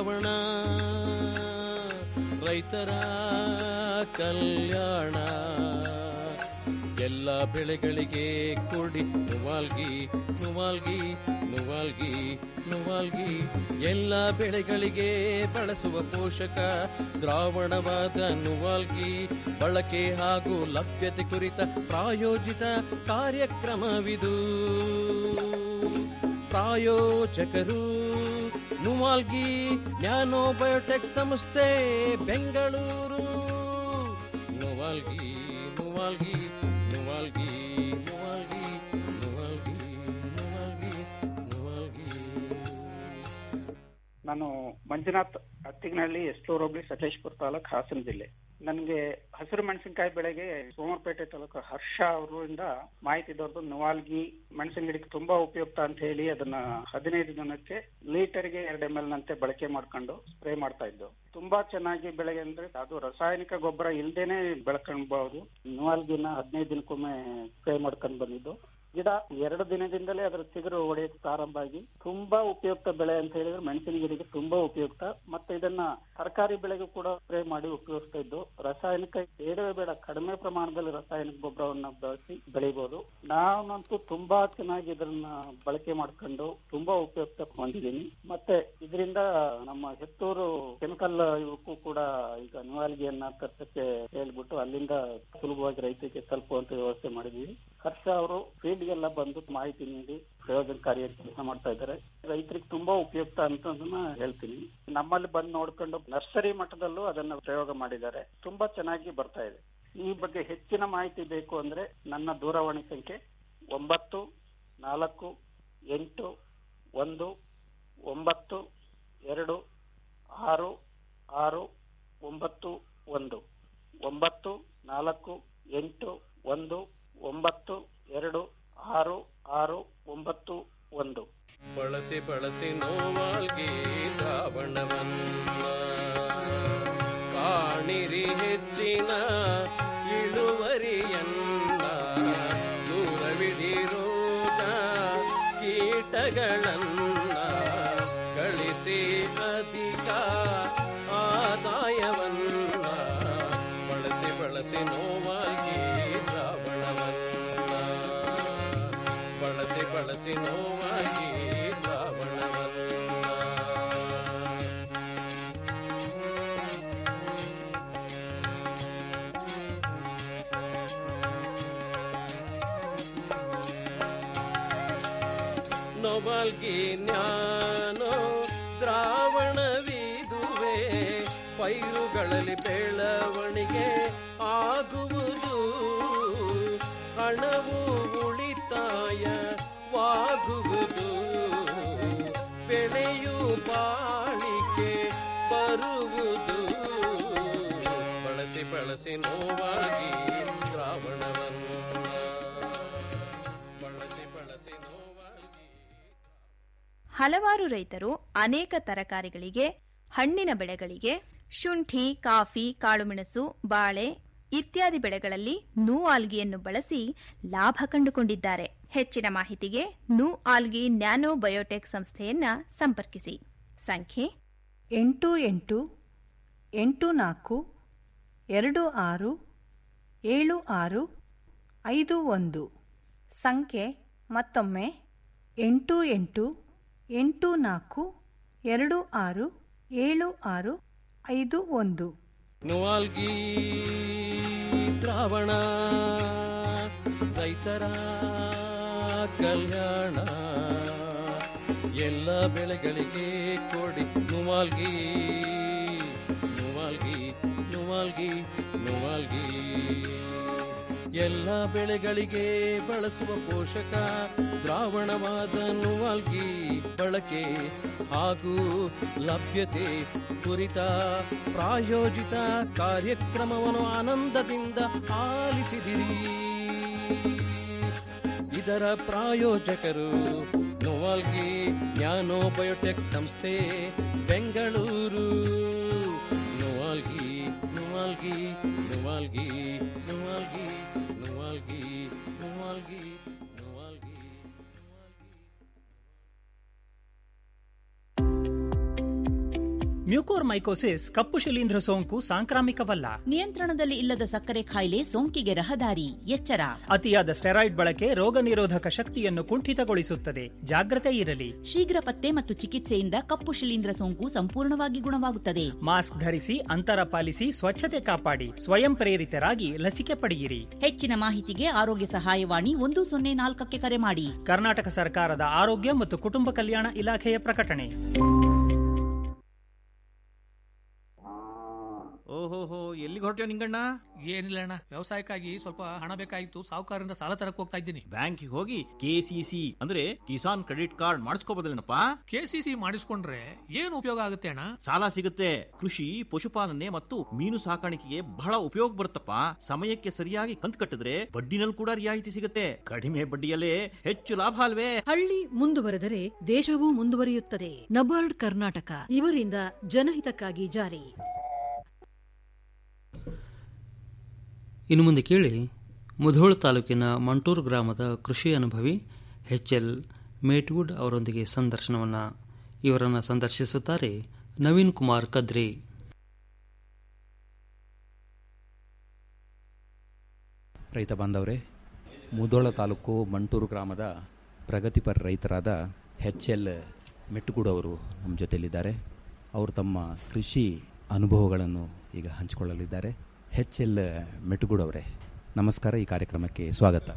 ದ್ರಾವಣ ರೈತರ ಕಲ್ಯಾಣ ಎಲ್ಲ ಬೆಳೆಗಳಿಗೆ ಕೊಡಿ ನುವಾಲ್ಗಿ ನುವಾಲ್ಗಿ ನುವಾಲ್ಗಿ ನುವಾಲ್ಗಿ ಎಲ್ಲ ಬೆಳೆಗಳಿಗೆ ಬಳಸುವ ಪೋಷಕ ದ್ರಾವಣವಾದ ನುವಾಲ್ಗಿ ಬಳಕೆ ಹಾಗೂ ಲಭ್ಯತೆ ಕುರಿತ ಪ್ರಾಯೋಜಿತ ಕಾರ್ಯಕ್ರಮವಿದು ಪ್ರಾಯೋಜಕರು ನುವಾಲ್ಗಿ ನ್ಯಾನೋ ಬಯೋಟೆಕ್ ಸಂಸ್ಥೆ ಬೆಂಗಳೂರು ನುವಾಲ್ಗಿ ನುವಾಲ್ಗಿ ನುವಾಲ್ಗಿ ನುವಾಲ್ಗಿ ನುವಾಲ್ಗಿ ನುವಾಲ್ಗಿ ನುವಾಲ್ಗಿ ನಾನು ಮಂಜುನಾಥ್ ಅತ್ತಿಗನಹಳ್ಳಿ ಎಸ್ಲೂರು ಹೋಬಳಿ ಸಕಲೇಶ್ಪುರ ತಾಲೂಕ್ ಹಾಸನ ಜಿಲ್ಲೆ ನನಗೆ ಹಸಿರು ಮೆಣಸಿನಕಾಯಿ ಬೆಳೆಗೆ ಸೋಮವಾರಪೇಟೆ ತಾಲೂಕು ಹರ್ಷ ಅವರಿಂದ ಮಾಹಿತಿ ದೊರೆದು ನವಾಲ್ಗಿ ಮೆಣಸಿನ ಗಿಡಕ್ಕೆ ತುಂಬಾ ಉಪಯುಕ್ತ ಅಂತ ಹೇಳಿ ಅದನ್ನ ಹದಿನೈದು ದಿನಕ್ಕೆ ಲೀಟರ್ಗೆ ಎರಡು ಎಂ ಎಲ್ ನಂತೆ ಬಳಕೆ ಮಾಡ್ಕೊಂಡು ಸ್ಪ್ರೇ ಮಾಡ್ತಾ ಇದ್ದು ತುಂಬಾ ಚೆನ್ನಾಗಿ ಬೆಳೆಗೆ ಅಂದ್ರೆ ಅದು ರಾಸಾಯನಿಕ ಗೊಬ್ಬರ ಇಲ್ದೇನೆ ಬೆಳ್ಕೊಳ್ಬಹುದು ನವಾಲ್ಗಿನ ಹದಿನೈದು ದಿನಕ್ಕೊಮ್ಮೆ ಸ್ಪ್ರೇ ಮಾಡ್ಕೊಂಡು ಬಂದಿದ್ದು ಗಿಡ ಎರಡು ದಿನದಿಂದಲೇ ಅದರ ಚಿಗುರು ಹೊಡೆಯಕ್ಕೆ ಪ್ರಾರಂಭ ಆಗಿ ತುಂಬಾ ಉಪಯುಕ್ತ ಬೆಳೆ ಅಂತ ಹೇಳಿದ್ರೆ ಮೆಣಸಿನ ಗಿಡಕ್ಕೆ ತುಂಬಾ ಉಪಯುಕ್ತ ಮತ್ತೆ ಇದನ್ನ ತರಕಾರಿ ಬೆಳೆಗೂ ಕೂಡ ಸ್ಪ್ರೇ ಮಾಡಿ ಉಪಯೋಗಿಸ್ತಾ ಇದ್ದು ರಾಸಾಯನಿಕ ಬೇಡವೇ ಬೇಡ ಕಡಿಮೆ ಪ್ರಮಾಣದಲ್ಲಿ ರಾಸಾಯನಿಕ ಗೊಬ್ಬರವನ್ನ ಬಳಸಿ ಬೆಳಿಬಹುದು ನಾನಂತೂ ತುಂಬಾ ಚೆನ್ನಾಗಿ ಇದನ್ನ ಬಳಕೆ ಮಾಡ್ಕೊಂಡು ತುಂಬಾ ಉಪಯುಕ್ತ ಹೊಂದಿದ್ದೀನಿ ಮತ್ತೆ ಇದರಿಂದ ನಮ್ಮ ಹೆತ್ತೂರು ಕೆಮಿಕಲ್ ಇವಕ್ಕೂ ಕೂಡ ಈಗ ನಿವಾಲ್ಗಿಯನ್ನ ತರ್ಸಕ್ಕೆ ಹೇಳ್ಬಿಟ್ಟು ಅಲ್ಲಿಂದ ಸುಲಭವಾಗಿ ರೈತರಿಗೆ ತಲುಪುವಂತ ವ್ಯವಸ್ಥೆ ಮಾಡಿದೀವಿ ಹರ್ಷ ಅವರು ಫೀಲ್ಡ್ಗೆಲ್ಲ ಬಂದು ಮಾಹಿತಿ ನೀಡಿ ಪ್ರಯೋಜನಕಾರಿಯಾಗಿ ಕೆಲಸ ಮಾಡ್ತಾ ಇದ್ದಾರೆ ರೈತರಿಗೆ ತುಂಬಾ ಉಪಯುಕ್ತ ಅಂತ ಅದನ್ನ ಹೇಳ್ತೀನಿ ನಮ್ಮಲ್ಲಿ ಬಂದು ನೋಡ್ಕೊಂಡು ನರ್ಸರಿ ಮಟ್ಟದಲ್ಲೂ ಅದನ್ನ ಪ್ರಯೋಗ ಮಾಡಿದ್ದಾರೆ ತುಂಬಾ ಚೆನ್ನಾಗಿ ಬರ್ತಾ ಇದೆ ಈ ಬಗ್ಗೆ ಹೆಚ್ಚಿನ ಮಾಹಿತಿ ಬೇಕು ಅಂದ್ರೆ ನನ್ನ ದೂರವಾಣಿ ಸಂಖ್ಯೆ ಒಂಬತ್ತು ನಾಲ್ಕು ಎಂಟು ಒಂದು ಒಂಬತ್ತು ಎರಡು ಆರು ಆರು ಒಂಬತ್ತು ಒಂದು ಒಂಬತ್ತು ನಾಲ್ಕು ಎಂಟು ಒಂದು ಒಂಬತ್ತು ಎರಡು ಆರು ಆರು ಒಂಬತ್ತು ಒಂದು ಬಳಸಿ ಬಳಸಿ ನೋವಾಲ್ಗಿ ದ್ರಾವಣವನ್ನ ಕಾಣಿರಿ ಹೆಚ್ಚಿನ ಇಳುವರಿಯನ್ನ ದೂರವಿಡಿರೋಗ ಕೀಟಗಳನ್ನ ಗಳಿಸಿ ಅಧಿಕ ಆದಾಯವನ್ನ ಬಳಸಿ ಬಳಸಿ ನೋವಾಗಿ ದ್ರಾವಣವನ್ನ ಬಳಸಿ ಬಳಸಿ ನೋವಾಗಿ ದ್ರಾವಣವನ್ನ ನೊಬಲ್ಗಿ ಜ್ಞಾನೋ ದ್ರಾವಣವಿದುವೆ ಪೈರುಗಳಲ್ಲಿ ಬೆಳವಣಿಗೆ ಆಗುವುದು ಹಣವು ಉಳಿತಾಯವಾಗುವುದು ಬೆಳೆಯು ಬಾಳಿಕೆ ಬರುವುದು ಬಳಸಿ ಬಳಸಿ ನೋವಾಗಿ ದ್ರಾವಣವನ್ನು ಬಳಸಿ ಬಳಸಿ ನೋವಾಗಿ ಹಲವಾರು ರೈತರು ಅನೇಕ ತರಕಾರಿಗಳಿಗೆ ಹಣ್ಣಿನ ಬೆಳೆಗಳಿಗೆ ಶುಂಠಿ ಕಾಫಿ ಕಾಳುಮೆಣಸು ಬಾಳೆ ಇತ್ಯಾದಿ ಬೆಳೆಗಳಲ್ಲಿ ನೂ ಆಲ್ಗಿಯನ್ನು ಬಳಸಿ ಲಾಭ ಕಂಡುಕೊಂಡಿದ್ದಾರೆ ಹೆಚ್ಚಿನ ಮಾಹಿತಿಗೆ ನೂ ಆಲ್ಗಿ ನ್ಯಾನೋ ಬಯೋಟೆಕ್ ಸಂಸ್ಥೆಯನ್ನ ಸಂಪರ್ಕಿಸಿ ಸಂಖ್ಯೆ ಎಂಟು ಎಂಟು ಎಂಟು ನಾಲ್ಕು ಎರಡು ಆರು ಏಳು ಆರು ಐದು ಒಂದು ಸಂಖ್ಯೆ ಮತ್ತೊಮ್ಮೆ ಎಂಟು ಎಂಟು ಎಂಟು ನಾಲ್ಕು ಎರಡು ಆರು ಏಳು ಆರು ಐದು ಒಂದು ನುವಾಲ್ಗಿ ದ್ರಾವಣ ರೈತರ ಕಲ್ಯಾಣ ಎಲ್ಲ ಬೆಳೆಗಳಿಗೆ ಕೊಡಿ ನುವಾಲ್ಗಿ ನುವಾಲ್ಗಿ ನುವಾಲ್ಗಿ ನುವಾಲ್ಗಿ ಎಲ್ಲ ಬೆಳೆಗಳಿಗೆ ಬಳಸುವ ಪೋಷಕ ದ್ರಾವಣವಾದ ನುವಾಲ್ಗಿ ಬಳಕೆ ಹಾಗೂ ಲಭ್ಯತೆ ಕುರಿತ ಪ್ರಾಯೋಜಿತ ಕಾರ್ಯಕ್ರಮವನ್ನು ಆನಂದದಿಂದ ಆಲಿಸಿದಿರಿ ಇದರ ಪ್ರಾಯೋಜಕರು ನೋವಾಲ್ಗಿ ನ್ಯಾನೋ ಬಯೋಟೆಕ್ ಸಂಸ್ಥೆ ಬೆಂಗಳೂರು ನೋವಾಲ್ಗಿ ನೋವಾಲ್ಗಿ ನೋವಾಲ್ಗಿ ನೋವಾಲ್ಗಿ ನೋವಾಲ್ಗಿ ನೋವಾಲ್ಗಿ ನೋವಾಲ್ಗಿ ಮ್ಯೂಕೋರ್ಮೈಕೋಸಿಸ್ ಕಪ್ಪು ಶಿಲೀಂಧ್ರ ಸೋಂಕು ಸಾಂಕ್ರಾಮಿಕವಲ್ಲ ನಿಯಂತ್ರಣದಲ್ಲಿ ಇಲ್ಲದ ಸಕ್ಕರೆ ಕಾಯಿಲೆ ಸೋಂಕಿಗೆ ರಹದಾರಿ ಎಚ್ಚರ ಅತಿಯಾದ ಸ್ಟೆರಾಯ್ಡ್ ಬಳಕೆ ರೋಗ ನಿರೋಧಕ ಶಕ್ತಿಯನ್ನು ಕುಂಠಿತಗೊಳಿಸುತ್ತದೆ ಜಾಗ್ರತೆ ಇರಲಿ ಶೀಘ್ರ ಪತ್ತೆ ಮತ್ತು ಚಿಕಿತ್ಸೆಯಿಂದ ಕಪ್ಪು ಶಿಲೀಂಧ್ರ ಸೋಂಕು ಸಂಪೂರ್ಣವಾಗಿ ಗುಣವಾಗುತ್ತದೆ ಮಾಸ್ಕ್ ಧರಿಸಿ ಅಂತರ ಪಾಲಿಸಿ ಸ್ವಚ್ಛತೆ ಕಾಪಾಡಿ ಸ್ವಯಂ ಪ್ರೇರಿತರಾಗಿ ಲಸಿಕೆ ಪಡೆಯಿರಿ ಹೆಚ್ಚಿನ ಮಾಹಿತಿಗೆ ಆರೋಗ್ಯ ಸಹಾಯವಾಣಿ ಒಂದು ಸೊನ್ನೆ ನಾಲ್ಕಕ್ಕೆ ಕರೆ ಮಾಡಿ ಕರ್ನಾಟಕ ಸರ್ಕಾರದ ಆರೋಗ್ಯ ಮತ್ತು ಕುಟುಂಬ ಕಲ್ಯಾಣ ಇಲಾಖೆಯ ಪ್ರಕಟಣೆ ಓಹೋಹೋ ಎಲ್ಲಿಗೆ ಹೊರಟ್ಯೋ ನಿಂಗಣ್ಣ ಏನಿಲ್ಲ ಅಣ್ಣ ವ್ಯವಸಾಯಕ್ಕಾಗಿ ಸ್ವಲ್ಪ ಹಣ ಬೇಕಾಗಿತ್ತು ಸಾಹುಕಾರರಿಂದ ಸಾಲ ತರಕ್ ಹೋಗ್ತಾ ಇದ್ದೀನಿ ಬ್ಯಾಂಕಿಗೆ ಹೋಗಿ ಕೆಸಿಸಿ ಅಂದ್ರೆ ಕಿಸಾನ್ ಕ್ರೆಡಿಟ್ ಕಾರ್ಡ್ ಮಾಡಿಸ್ಕೋಬೋದಲ್ಲೇನಪ್ಪ ಕೆಸಿಸಿ ಮಾಡಿಸ್ಕೊಂಡ್ರೆ ಏನು ಉಪಯೋಗ ಆಗುತ್ತೆ ಅಣ್ಣ ಸಾಲ ಸಿಗುತ್ತೆ ಕೃಷಿ ಪಶುಪಾಲನೆ ಮತ್ತು ಮೀನು ಸಾಕಾಣಿಕೆಗೆ ಬಹಳ ಉಪಯೋಗ ಬರುತ್ತಪ್ಪ ಸಮಯಕ್ಕೆ ಸರಿಯಾಗಿ ಕಂತು ಕಟ್ಟಿದ್ರೆ ಬಡ್ಡಿನಲ್ಲಿ ಕೂಡ ರಿಯಾಯಿತಿ ಸಿಗುತ್ತೆ ಕಡಿಮೆ ಬಡ್ಡಿಯಲ್ಲೇ ಹೆಚ್ಚು ಲಾಭ ಅಲ್ವೇ ಹಳ್ಳಿ ಮುಂದುವರೆದರೆ ದೇಶವೂ ಮುಂದುವರಿಯುತ್ತದೆ ನಬಾರ್ಡ್ ಕರ್ನಾಟಕ ಇವರಿಂದ ಜನಹಿತಕ್ಕಾಗಿ ಜಾರಿ ಇನ್ನು ಮುಂದೆ ಕೇಳಿ ಮುಧೋಳ ತಾಲೂಕಿನ ಮಂಟೂರು ಗ್ರಾಮದ ಕೃಷಿ ಅನುಭವಿ ಎಚ್ ಎಲ್ ಮೇಟ್ವುಡ್ ಅವರೊಂದಿಗೆ ಸಂದರ್ಶನವನ್ನು ಇವರನ್ನು ಸಂದರ್ಶಿಸುತ್ತಾರೆ ನವೀನ್ ಕುಮಾರ್ ಕದ್ರಿ ರೈತ ಬಾಂಧವರೇ ಮುದೋಳ ತಾಲೂಕು ಮಂಟೂರು ಗ್ರಾಮದ ಪ್ರಗತಿಪರ ರೈತರಾದ ಎಚ್ ಎಲ್ ಮೆಟ್ಟುಗೂಡು ಅವರು ನಮ್ಮ ಜೊತೆಯಲ್ಲಿದ್ದಾರೆ ಅವರು ತಮ್ಮ ಕೃಷಿ ಅನುಭವಗಳನ್ನು ಈಗ ಹಂಚಿಕೊಳ್ಳಲಿದ್ದಾರೆ ಎಚ್ ಎಲ್ ಮೆಟ್ಟುಗೂಡು ಅವರೇ ನಮಸ್ಕಾರ ಈ ಕಾರ್ಯಕ್ರಮಕ್ಕೆ ಸ್ವಾಗತ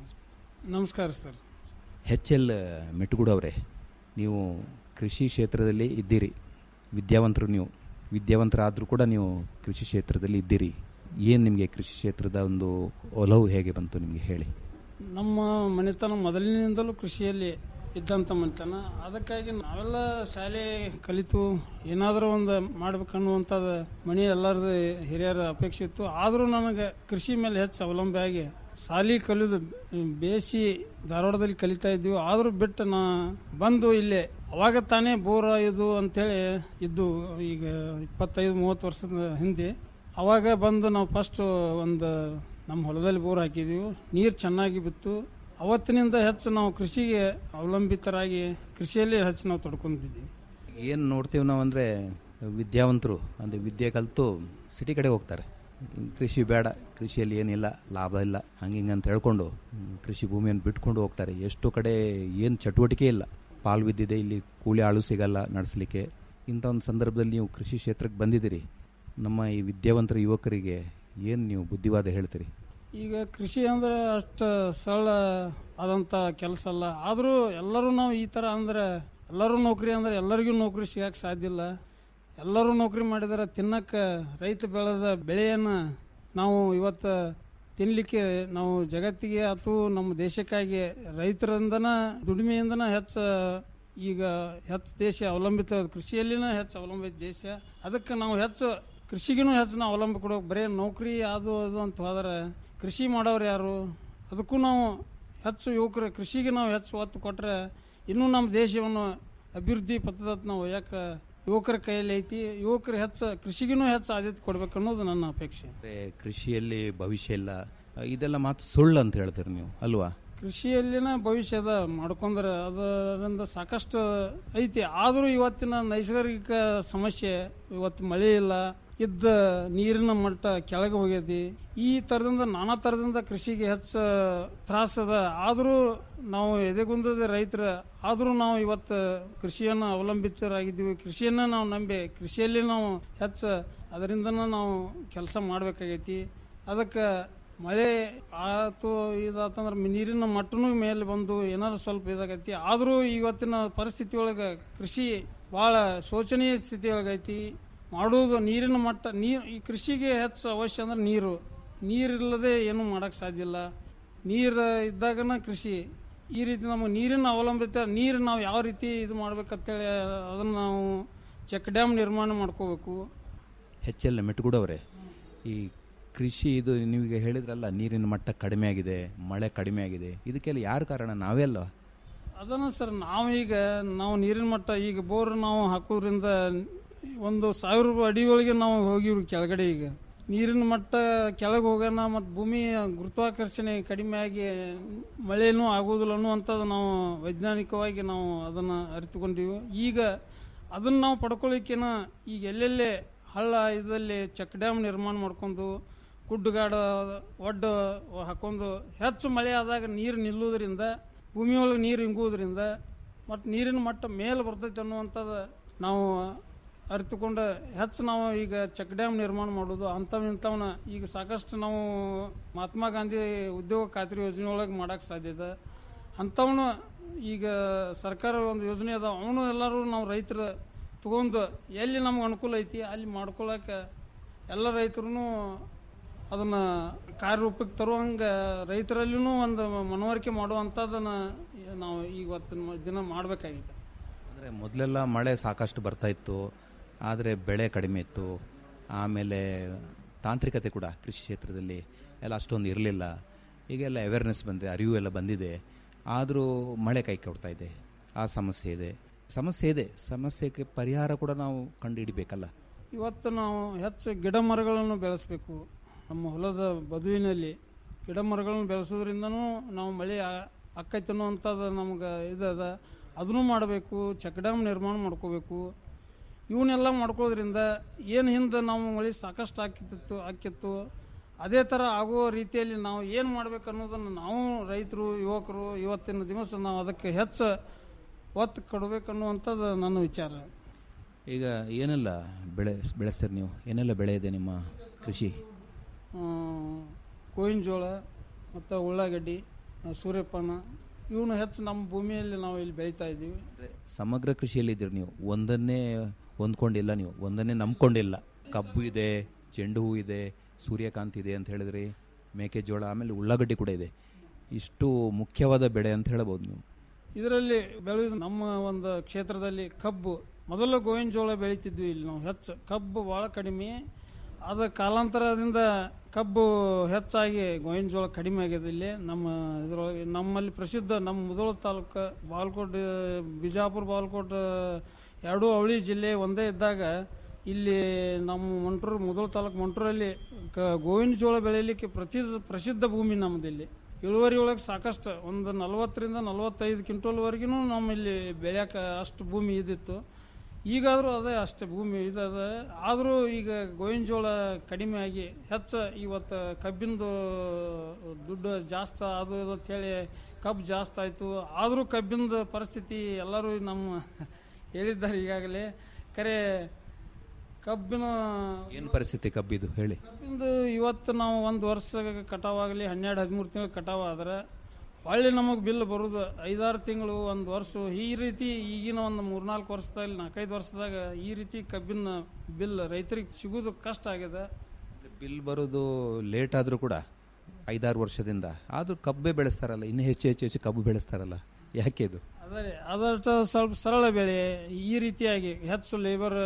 ನಮಸ್ಕಾರ ಸರ್ ಎಚ್ ಎಲ್ ಮೆಟ್ಟುಗೂಡು ಅವರೇ ನೀವು ಕೃಷಿ ಕ್ಷೇತ್ರದಲ್ಲಿ ಇದ್ದೀರಿ ವಿದ್ಯಾವಂತರು ನೀವು ವಿದ್ಯಾವಂತರಾದರೂ ಕೂಡ ನೀವು ಕೃಷಿ ಕ್ಷೇತ್ರದಲ್ಲಿ ಇದ್ದೀರಿ ಏನು ನಿಮಗೆ ಕೃಷಿ ಕ್ಷೇತ್ರದ ಒಂದು ಒಲವು ಹೇಗೆ ಬಂತು ನಿಮಗೆ ಹೇಳಿ ನಮ್ಮ ಮನೆತನ ಮೊದಲಿನಿಂದಲೂ ಕೃಷಿಯಲ್ಲಿ ಇದ್ದಂಥ ಮನೆತನ ಅದಕ್ಕಾಗಿ ನಾವೆಲ್ಲ ಶಾಲೆ ಕಲಿತು ಏನಾದರೂ ಒಂದು ಮಾಡ್ಬೇಕನ್ನುವಂಥದ್ದು ಮನೆ ಎಲ್ಲರದು ಹಿರಿಯರ ಅಪೇಕ್ಷೆ ಇತ್ತು ಆದರೂ ನನಗೆ ಕೃಷಿ ಮೇಲೆ ಹೆಚ್ಚು ಅವಲಂಬಿ ಆಗಿ ಶಾಲಿ ಕಲಿಯೋದು ಬೇಸಿ ಧಾರವಾಡದಲ್ಲಿ ಕಲಿತಾ ಇದ್ದೀವಿ ಆದರೂ ಬಿಟ್ಟು ನಾ ಬಂದು ಇಲ್ಲೇ ಅವಾಗ ತಾನೇ ಬೋರ್ ಇದು ಅಂಥೇಳಿ ಇದ್ದು ಈಗ ಇಪ್ಪತ್ತೈದು ಮೂವತ್ತು ವರ್ಷದ ಹಿಂದೆ ಅವಾಗ ಬಂದು ನಾವು ಫಸ್ಟ್ ಒಂದು ನಮ್ಮ ಹೊಲದಲ್ಲಿ ಬೋರ್ ಹಾಕಿದ್ದೀವಿ ನೀರು ಚೆನ್ನಾಗಿ ಬಿತ್ತು ಅವತ್ತಿನಿಂದ ಹೆಚ್ಚು ನಾವು ಕೃಷಿಗೆ ಅವಲಂಬಿತರಾಗಿ ಕೃಷಿಯಲ್ಲಿ ಹೆಚ್ಚು ನಾವು ತೊಡ್ಕೊಂಡಿದ್ದೀವಿ ಏನು ನೋಡ್ತೀವಿ ನಾವು ಅಂದರೆ ವಿದ್ಯಾವಂತರು ಅಂದರೆ ವಿದ್ಯೆ ಕಲಿತು ಸಿಟಿ ಕಡೆ ಹೋಗ್ತಾರೆ ಕೃಷಿ ಬೇಡ ಕೃಷಿಯಲ್ಲಿ ಏನಿಲ್ಲ ಲಾಭ ಇಲ್ಲ ಹಂಗೆ ಹಿಂಗೆ ಅಂತ ಹೇಳ್ಕೊಂಡು ಹ್ಮ್, ಕೃಷಿ ಭೂಮಿಯನ್ನು ಬಿಟ್ಕೊಂಡು ಹೋಗ್ತಾರೆ ಎಷ್ಟು ಕಡೆ ಏನು ಚಟುವಟಿಕೆ ಇಲ್ಲ ಪಾಲು ಬಿದ್ದಿದೆ ಇಲ್ಲಿ ಕೂಲಿ ಆಳು ಸಿಗಲ್ಲ ನಡೆಸಲಿಕ್ಕೆ ಇಂಥ ಒಂದು ಸಂದರ್ಭದಲ್ಲಿ ನೀವು ಕೃಷಿ ಕ್ಷೇತ್ರಕ್ಕೆ ಬಂದಿದ್ದೀರಿ ನಮ್ಮ ಈ ವಿದ್ಯಾವಂತರ ಯುವಕರಿಗೆ ಏನು ನೀವು ಬುದ್ಧಿವಾದ ಹೇಳ್ತೀರಿ ಈಗ ಕೃಷಿ ಅಂದ್ರೆ ಅಷ್ಟು ಸರಳ ಆದಂಥ ಕೆಲಸ ಅಲ್ಲ ಆದರೂ ಎಲ್ಲರೂ ನಾವು ಈ ಥರ ಅಂದ್ರೆ ಎಲ್ಲರೂ ನೌಕರಿ ಅಂದ್ರೆ ಎಲ್ಲರಿಗೂ ನೌಕರಿ ಸಿಗಕ್ಕೆ ಸಾಧ್ಯ ಇಲ್ಲ ಎಲ್ಲರೂ ನೌಕರಿ ಮಾಡಿದರೆ ತಿನ್ನಕ್ಕೆ ರೈತ ಬೆಳೆದ ಬೆಳೆಯನ್ನು ನಾವು ಇವತ್ತು ತಿನ್ನಲಿಕ್ಕೆ ನಾವು ಜಗತ್ತಿಗೆ ಅಥವಾ ನಮ್ಮ ದೇಶಕ್ಕಾಗಿ ರೈತರಿಂದನ ದುಡಿಮೆಯಿಂದನ ಹೆಚ್ಚು ಈಗ ಹೆಚ್ಚು ದೇಶ ಅವಲಂಬಿತ ಕೃಷಿಯಲ್ಲಿನ ಹೆಚ್ಚು ಅವಲಂಬಿತ ದೇಶ ಅದಕ್ಕೆ ನಾವು ಹೆಚ್ಚು ಕೃಷಿಗೂ ಹೆಚ್ಚು ನಾವು ಅವಲಂಬ ಕೊಡೋಕೆ ಬರೀ ನೌಕರಿ ಅದು ಅದು ಅಂತ ಹೋದರೆ ಕೃಷಿ ಮಾಡೋರು ಯಾರು ಅದಕ್ಕೂ ನಾವು ಹೆಚ್ಚು ಯುವಕರು ಕೃಷಿಗೆ ನಾವು ಹೆಚ್ಚು ಒತ್ತು ಕೊಟ್ಟರೆ ಇನ್ನೂ ನಮ್ಮ ದೇಶವನ್ನು ಅಭಿವೃದ್ಧಿ ಪಥದತ್ತ ನಾವು ಯಾಕೆ ಯುವಕರ ಕೈಯಲ್ಲಿ ಐತಿ ಯುವಕರು ಹೆಚ್ಚು ಕೃಷಿಗೂ ಹೆಚ್ಚು ಆದ್ಯತೆ ಕೊಡ್ಬೇಕು ಅನ್ನೋದು ನನ್ನ ಅಪೇಕ್ಷೆ ಅಂದ್ರೆ ಕೃಷಿಯಲ್ಲಿ ಭವಿಷ್ಯ ಇಲ್ಲ ಇದೆಲ್ಲ ಮಾತು ಸುಳ್ಳು ಅಂತ ಹೇಳ್ತೀರಿ ನೀವು ಅಲ್ವಾ ಕೃಷಿಯಲ್ಲಿನ ಭವಿಷ್ಯದ ಮಾಡ್ಕೊಂಡ್ರೆ ಅದರಿಂದ ಸಾಕಷ್ಟು ಐತಿ ಆದರೂ ಇವತ್ತಿನ ನೈಸರ್ಗಿಕ ಸಮಸ್ಯೆ ಇವತ್ತು ಮಳೆ ಇಲ್ಲ ಇದ್ದ ನೀರಿನ ಮಟ್ಟ ಕೆಳಗೆ ಹೋಗೈತಿ ಈ ಥರದಿಂದ ನಾನಾ ಥರದಿಂದ ಕೃಷಿಗೆ ಹೆಚ್ಚು ತ್ರಾಸದ ಆದರೂ ನಾವು ಎದೆಗುಂದದ ರೈತರ ಆದರೂ ನಾವು ಇವತ್ತು ಕೃಷಿಯನ್ನು ಅವಲಂಬಿತರಾಗಿದ್ದೀವಿ ಕೃಷಿಯನ್ನು ನಾವು ನಂಬಿ ಕೃಷಿಯಲ್ಲಿ ನಾವು ಹೆಚ್ಚು ಅದರಿಂದನ ನಾವು ಕೆಲಸ ಮಾಡಬೇಕಾಗೈತಿ ಅದಕ್ಕೆ ಮಳೆ ಆತು ಇದಾತಂದ್ರೆ ನೀರಿನ ಮಟ್ಟನೂ ಮೇಲೆ ಬಂದು ಏನಾದ್ರು ಸ್ವಲ್ಪ ಇದಾಗೈತಿ ಆದರೂ ಇವತ್ತಿನ ಪರಿಸ್ಥಿತಿ ಒಳಗೆ ಕೃಷಿ ಭಾಳ ಶೋಚನೀಯ ಸ್ಥಿತಿ ಒಳಗೈತಿ ಮಾಡುವುದು ನೀರಿನ ಮಟ್ಟ ನೀರು ಈ ಕೃಷಿಗೆ ಹೆಚ್ಚು ಅವಶ್ಯ ಅಂದ್ರೆ ನೀರು ನೀರಿಲ್ಲದೆ ಏನೂ ಮಾಡೋಕ್ಕೆ ಸಾಧ್ಯ ಇಲ್ಲ ನೀರು ಇದ್ದಾಗನ ಕೃಷಿ ಈ ರೀತಿ ನಮಗೆ ನೀರಿನ ಅವಲಂಬಿತ ನೀರು ನಾವು ಯಾವ ರೀತಿ ಇದು ಮಾಡ್ಬೇಕಂತೇಳಿ ಅದನ್ನು ನಾವು ಚೆಕ್ ಡ್ಯಾಮ್ ನಿರ್ಮಾಣ ಮಾಡ್ಕೋಬೇಕು ಎಚ್ ಎಲ್ ಮೆಟ್ಗೂಡವ್ರೆ ಈ ಕೃಷಿ ಇದು ನೀವೀಗ ಹೇಳಿದ್ರಲ್ಲ ನೀರಿನ ಮಟ್ಟ ಕಡಿಮೆ ಆಗಿದೆ ಮಳೆ ಕಡಿಮೆ ಆಗಿದೆ ಇದಕ್ಕೆಲ್ಲ ಯಾರು ಕಾರಣ ನಾವೇ ಅಲ್ವಾ ಅದನ್ನು ಸರ್ ನಾವೀಗ ನಾವು ನೀರಿನ ಮಟ್ಟ ಈಗ ಬೋರ್ ನಾವು ಹಾಕೋದ್ರಿಂದ ಒಂದು ಸಾವಿರ ಅಡಿ ಒಳಗೆ ನಾವು ಹೋಗಿವ್ರಿ ಕೆಳಗಡೆ ಈಗ ನೀರಿನ ಮಟ್ಟ ಕೆಳಗೆ ಹೋಗೋಣ ಮತ್ತು ಭೂಮಿ ಗುರುತ್ವಾಕರ್ಷಣೆ ಕಡಿಮೆ ಆಗಿ ಮಳೆನೂ ಆಗೋದಿಲ್ಲ ಅನ್ನುವಂಥದ್ದು ನಾವು ವೈಜ್ಞಾನಿಕವಾಗಿ ನಾವು ಅದನ್ನು ಅರಿತುಕೊಂಡಿವಿ ಈಗ ಅದನ್ನ ನಾವು ಪಡ್ಕೊಳ್ಳಿಕ್ಕೇನ ಈಗ ಎಲ್ಲೆಲ್ಲೇ ಹಳ್ಳ ಇದಲ್ಲಿ ಚೆಕ್ ಡ್ಯಾಮ್ ನಿರ್ಮಾಣ ಮಾಡ್ಕೊಂಡು ಗುಡ್ಡಗಾಡ ಒಡ್ಡು ಹಾಕೊಂಡು ಹೆಚ್ಚು ಮಳೆ ಆದಾಗ ನೀರು ನಿಲ್ಲುವುದರಿಂದ ಭೂಮಿಯೊಳಗೆ ನೀರು ಇಂಗುವುದರಿಂದ ಮತ್ತು ನೀರಿನ ಮಟ್ಟ ಮೇಲೆ ಬರ್ತೈತೆ ಅನ್ನುವಂಥದ್ದು ನಾವು ಅರಿತುಕೊಂಡು ಹೆಚ್ಚು ನಾವು ಈಗ ಚೆಕ್ ಡ್ಯಾಮ್ ನಿರ್ಮಾಣ ಮಾಡೋದು ಅಂಥವು ಇಂಥವನ್ನ ಈಗ ಸಾಕಷ್ಟು ನಾವು ಮಹಾತ್ಮ ಗಾಂಧಿ ಉದ್ಯೋಗ ಖಾತ್ರಿ ಯೋಜನೆ ಒಳಗೆ ಮಾಡೋಕ್ಕೆ ಸಾಧ್ಯತೆ ಅಂಥವನ್ನ ಈಗ ಸರ್ಕಾರ ಒಂದು ಯೋಜನೆ ಅದ ಅವನು ಎಲ್ಲರೂ ನಾವು ರೈತರ ತಗೊಂಡು ಎಲ್ಲಿ ನಮ್ಗೆ ಅನುಕೂಲ ಐತಿ ಅಲ್ಲಿ ಮಾಡ್ಕೊಳಕ್ಕೆ ಎಲ್ಲ ರೈತರು ಅದನ್ನು ಕಾರ್ಯರೂಪಕ್ಕೆ ತರುವಂಗೆ ರೈತರಲ್ಲಿನೂ ಒಂದು ಮನವರಿಕೆ ಮಾಡುವಂಥದ್ದನ್ನು ನಾವು ಇವತ್ತಿನ ದಿನ ಮಾಡಬೇಕಾಗಿದೆ ಅಂದರೆ ಮೊದಲೆಲ್ಲ ಮಳೆ ಸಾಕಷ್ಟು ಬರ್ತಾ ಇತ್ತು ಆದರೆ ಬೆಳೆ ಕಡಿಮೆ ಇತ್ತು ಆಮೇಲೆ ತಾಂತ್ರಿಕತೆ ಕೂಡ ಕೃಷಿ ಕ್ಷೇತ್ರದಲ್ಲಿ ಎಲ್ಲ ಅಷ್ಟೊಂದು ಇರಲಿಲ್ಲ ಈಗೆಲ್ಲ ಅವೇರ್ನೆಸ್ ಬಂದಿದೆ ಅರಿವು ಎಲ್ಲ ಬಂದಿದೆ ಆದರೂ ಮಳೆ ಕೈ ಕೊಡ್ತಾ ಇದೆ ಆ ಸಮಸ್ಯೆ ಇದೆ ಸಮಸ್ಯೆ ಇದೆ ಸಮಸ್ಯೆಗೆ ಪರಿಹಾರ ಕೂಡ ನಾವು ಕಂಡುಹಿಡಿಬೇಕಲ್ಲ ಇವತ್ತು ನಾವು ಹೆಚ್ಚು ಗಿಡ ಮರಗಳನ್ನು ಬೆಳೆಸಬೇಕು ನಮ್ಮ ಹೊಲದ ಬದುವಿನಲ್ಲಿ ಗಿಡ ಮರಗಳನ್ನು ಬೆಳೆಸೋದ್ರಿಂದನೂ ನಾವು ಮಳೆ ಆ- ಆಕ್ಕೈತೆ ಅನ್ನುವಂಥದ್ದು ನಮ್ಗೆ ಇದದ ಅದನ್ನು ಮಾಡಬೇಕು ಚೆಕ್ ಡ್ಯಾಮ್ ನಿರ್ಮಾಣ ಮಾಡ್ಕೋಬೇಕು ಇವನ್ನೆಲ್ಲ ಮಾಡ್ಕೊಳ್ಳೋದ್ರಿಂದ ಏನು ಹಿಂದೆ ನಾವು ಮಳೆ ಸಾಕಷ್ಟು ಆಕಿತ್ತು ಆಕಿತ್ತು ಅದೇ ಥರ ಆಗುವ ರೀತಿಯಲ್ಲಿ ನಾವು ಏನು ಮಾಡ್ಬೇಕು ಅನ್ನೋದನ್ನು ನಾವು ರೈತರು ಯುವಕರು ಇವತ್ತಿನ ದಿವಸ ನಾವು ಅದಕ್ಕೆ ಹೆಚ್ಚು ಒತ್ತು ಕೊಡಬೇಕು ಅನ್ನುವಂಥದ್ದು ನನ್ನ ವಿಚಾರ ಈಗ ಏನೆಲ್ಲ ಬೆಳೆ ಬೆಳೆಸ್ತೀರಿ ನೀವು ಏನೆಲ್ಲ ಬೆಳೆ ಇದೆ ನಿಮ್ಮ ಕೃಷಿ ಗೋವಿನ ಜೋಳ ಮತ್ತು ಉಳ್ಳಾಗಡ್ಡಿ ಆ, ಸೂರ್ಯಪಾನ ಇವನು ಹೆಚ್ಚು ನಮ್ಮ ಭೂಮಿಯಲ್ಲಿ ನಾವು ಇಲ್ಲಿ ಬೆಳೀತಾ ಇದ್ದೀವಿ ಸಮಗ್ರ ಕೃಷಿಯಲ್ಲಿದ್ದೀರಿ ನೀವು ಒಂದನ್ನೇ ಹೊಂದ್ಕೊಂಡಿಲ್ಲ ನೀವು ಒಂದನ್ನೇ ನಂಬ್ಕೊಂಡಿಲ್ಲ ಕಬ್ಬು ಇದೆ ಚೆಂಡು ಹೂ ಇದೆ ಸೂರ್ಯಕಾಂತಿ ಇದೆ ಅಂತ ಹೇಳಿದ್ರಿ ಮೇಕೆಜೋಳ ಆಮೇಲೆ ಉಳ್ಳಾಗಡ್ಡಿ ಕೂಡ ಇದೆ ಇಷ್ಟು ಮುಖ್ಯವಾದ ಬೆಳೆ ಅಂತ ಹೇಳ್ಬೋದು ನೀವು ಇದರಲ್ಲಿ ಬೆಳೆದ ನಮ್ಮ ಒಂದು ಕ್ಷೇತ್ರದಲ್ಲಿ ಕಬ್ಬು ಮೊದಲು ಗೋವಿನ ಜೋಳ ಬೆಳೀತಿದ್ವಿ ಇಲ್ಲಿ ನಾವು ಹೆಚ್ಚು ಕಬ್ಬು ಭಾಳ ಕಡಿಮೆ ಅದ ಕಾಲಾಂತರದಿಂದ ಕಬ್ಬು ಹೆಚ್ಚಾಗಿ ಗೋವಿನ ಜೋಳ ಕಡಿಮೆ ಆಗಿದೆ ಇಲ್ಲಿ ನಮ್ಮ ಇದರೊಳಗೆ ನಮ್ಮಲ್ಲಿ ಪ್ರಸಿದ್ಧ ನಮ್ಮ ಮುದೋಳ ತಾಲೂಕು ಬಾಲ್ಕೋಟ್ ಬಿಜಾಪುರ ಬಾಲ್ಕೋಟ್ ಎರಡೂ ಅವಳಿ ಜಿಲ್ಲೆ ಒಂದೇ ಇದ್ದಾಗ ಇಲ್ಲಿ ನಮ್ಮ ಮಂಟ್ರು ಮುದೋಳ ತಾಲೂಕು ಮಂಟ್ರಲ್ಲಿ ಕ ಗೋವಿನ ಜೋಳ ಬೆಳೆಯಲಿಕ್ಕೆ ಪ್ರತಿ ಪ್ರಸಿದ್ಧ ಭೂಮಿ ನಮ್ಮದು ಇಲ್ಲಿ ಇಳುವರಿ ಒಳಗೆ ಸಾಕಷ್ಟು ಒಂದು ನಲವತ್ತರಿಂದ ನಲವತ್ತೈದು ಕ್ವಿಂಟಲ್ವರೆಗೂ ನಮ್ಮಲ್ಲಿ ಬೆಳೆಯೋಕೆ ಅಷ್ಟು ಭೂಮಿ ಇದ್ದಿತ್ತು ಈಗಾದರೂ ಅದೇ ಅಷ್ಟೇ ಭೂಮಿ ಇದಾದ ಆದರೂ ಈಗ ಗೋವಿನ ಜೋಳ ಕಡಿಮೆ ಆಗಿ ಹೆಚ್ಚು ಇವತ್ತು ಕಬ್ಬಿಂದು ದುಡ್ಡು ಜಾಸ್ತಿ ಅದು ಇದು ಅಂತೇಳಿ ಕಬ್ಬು ಜಾಸ್ತಿ ಆಯಿತು ಆದರೂ ಕಬ್ಬಿಂದು ಪರಿಸ್ಥಿತಿ ಎಲ್ಲರೂ ನಮ್ಮ ಹೇಳಿದ್ದಾರೆ ಈಗಾಗಲೇ ಕರೆ ಕಬ್ಬಿನ ಏನು ಪರಿಸ್ಥಿತಿ ಕಬ್ಬಿದು ಹೇಳಿ ಕಬ್ಬಿಂದು ಇವತ್ತು ನಾವು ಒಂದು ವರ್ಷ ಕಟಾವಾಗಲಿ ಹನ್ನೆರಡು ಹದಿಮೂರು ತಿಂಗಳು ಕಟಾವು ಆದ್ರೆ ಹೊಳ್ಳಿ ನಮಗೆ ಬಿಲ್ ಬರೋದು ಐದಾರು ತಿಂಗಳು ಒಂದು ವರ್ಷ ಈ ರೀತಿ ಈಗಿನ ಒಂದು ಮೂರ್ನಾಲ್ಕು ವರ್ಷದಲ್ಲಿ ನಾಲ್ಕೈದು ವರ್ಷದಾಗ ಈ ರೀತಿ ಕಬ್ಬಿನ ಬಿಲ್ ರೈತರಿಗೆ ಸಿಗೋದು ಕಷ್ಟ ಆಗಿದೆ ಬಿಲ್ ಬರೋದು ಲೇಟ್ ಆದರೂ ಕೂಡ ಐದಾರು ವರ್ಷದಿಂದ ಆದರೂ ಕಬ್ಬೇ ಬೆಳೆಸ್ತಾರಲ್ಲ ಇನ್ನೂ ಹೆಚ್ಚು ಹೆಚ್ಚು ಹೆಚ್ಚು ಕಬ್ಬು ಬೆಳೆಸ್ತಾರಲ್ಲ ಯಾಕೆ ಇದು ಅದೇ ಅದಷ್ಟು ಸ್ವಲ್ಪ ಸರಳ ಬೆಳೆ ಈ ರೀತಿಯಾಗಿ ಹೆಚ್ಚು ಲೇಬರ್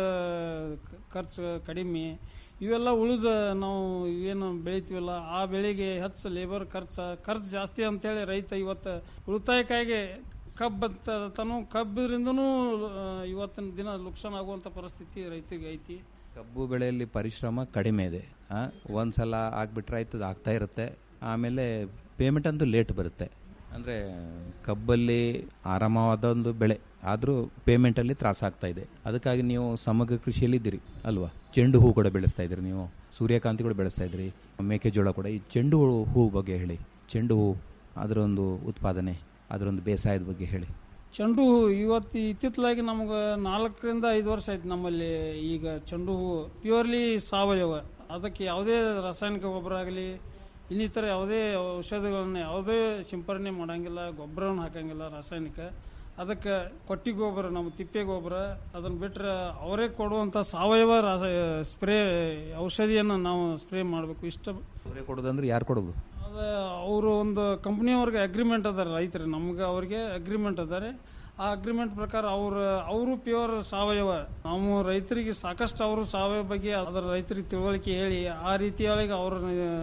ಖರ್ಚು ಕಡಿಮೆ ಇವೆಲ್ಲ ಉಳಿದ ನಾವು ಏನು ಬೆಳಿತೀವಲ್ಲ ಆ ಬೆಳೆಗೆ ಹೆಚ್ಚು ಲೇಬರ್ ಖರ್ಚು ಖರ್ಚು ಜಾಸ್ತಿ ಅಂತೇಳಿ ರೈತ ಇವತ್ತು ಉಳಿತಾಯಕ್ಕಾಗಿ ಕಬ್ಬು ಅಂತ ತನು ಕಬ್ಬಿರಿಂದನೂ ಆ, ಇವತ್ತಿನ ದಿನ ಲುಕ್ಸಾನ್ ಆಗುವಂಥ ಪರಿಸ್ಥಿತಿ ರೈತರಿಗೆ ಐತಿ ಕಬ್ಬು ಬೆಳೆಯಲ್ಲಿ ಪರಿಶ್ರಮ ಕಡಿಮೆ ಇದೆ ಆ, ಒಂದ್ಸಲ ಆಗ್ಬಿಟ್ರೆ ಆಯ್ತು ಅದು ಆಗ್ತಾ ಇರುತ್ತೆ ಆಮೇಲೆ ಪೇಮೆಂಟ್ ಅಂತೂ ಲೇಟ್ ಬರುತ್ತೆ ಅಂದರೆ ಕಬ್ಬಲ್ಲಿ ಆರಾಮವಾದ ಒಂದು ಬೆಳೆ ಆದರೂ ಪೇಮೆಂಟಲ್ಲಿ ತ್ರಾಸ ಆಗ್ತಾ ಇದೆ ಅದಕ್ಕಾಗಿ ನೀವು ಸಮಗ್ರ ಕೃಷಿಯಲ್ಲಿ ಇದ್ದೀರಿ ಅಲ್ವಾ ಚೆಂಡು ಹೂ ಕೂಡ ಬೆಳೆಸ್ತಾ ಇದ್ರಿ ನೀವು ಸೂರ್ಯಕಾಂತಿ ಕೂಡ ಬೆಳೆಸ್ತಾ ಇದ್ರಿ ಮೇಕೆಜೋಳ ಕೂಡ ಈ ಚೆಂಡು ಹೂ ಹೂ ಬಗ್ಗೆ ಹೇಳಿ ಚೆಂಡು ಹೂ ಅದರೊಂದು ಉತ್ಪಾದನೆ ಅದರೊಂದು ಬೇಸಾಯದ ಬಗ್ಗೆ ಹೇಳಿ ಚೆಂಡು ಹೂ ಇವತ್ತು ಇತ್ತಿತ್ತಲಾಗಿ ನಮ್ಗೆ ನಾಲ್ಕರಿಂದ ಐದು ವರ್ಷ ಆಯ್ತು ನಮ್ಮಲ್ಲಿ ಈಗ ಚೆಂಡು ಹೂ ಪ್ಯೂರ್ಲಿ ಸಾವಯವ ಅದಕ್ಕೆ ಯಾವುದೇ ರಾಸಾಯನಿಕ ಗೊಬ್ಬರ ಆಗಲಿ ಇನ್ನಿತರ ಯಾವುದೇ ಔಷಧಿಗಳನ್ನ ಯಾವುದೇ ಸಿಂಪರಣೆ ಮಾಡಂಗಿಲ್ಲ ಗೊಬ್ಬರವನ್ನು ಹಾಕಂಗಿಲ್ಲ ರಾಸಾಯನಿಕ ಅದಕ್ಕೆ ಕೊಟ್ಟಿ ಗೊಬ್ಬರ ನಮ್ಮ ತಿಪ್ಪೆ ಗೊಬ್ಬರ ಅದನ್ನು ಬಿಟ್ಟರೆ ಅವರೇ ಕೊಡುವಂಥ ಸಾವಯವ ರಾಸ ಸ್ಪ್ರೇ ಔಷಧಿಯನ್ನು ನಾವು ಸ್ಪ್ರೇ ಮಾಡಬೇಕು ಇಷ್ಟ ಅವರೇ ಕೊಡೋದಂದ್ರೆ ಯಾರು ಕೊಡೋದು ಅದ ಅವರು ಒಂದು ಕಂಪ್ನಿಯವ್ರಿಗೆ ಅಗ್ರಿಮೆಂಟ್ ಅದಾರೆ ರೈತರು ನಮ್ಗೆ ಅವ್ರಿಗೆ ಅಗ್ರಿಮೆಂಟ್ ಅದಾರೆ ಆ ಅಗ್ರಿಮೆಂಟ್ ಪ್ರಕಾರ ಅವ್ರು ಅವರು ಪ್ಯೂರ್ ಸಾವಯವ ನಾವು ರೈತರಿಗೆ ಸಾಕಷ್ಟು ಅವರು ಸಾವಯವ ಬಗ್ಗೆ ಅದರ ರೈತರಿಗೆ ತಿಳುವಳಿಕೆ ಹೇಳಿ ಆ ರೀತಿಯೊಳಗೆ ಅವ್ರ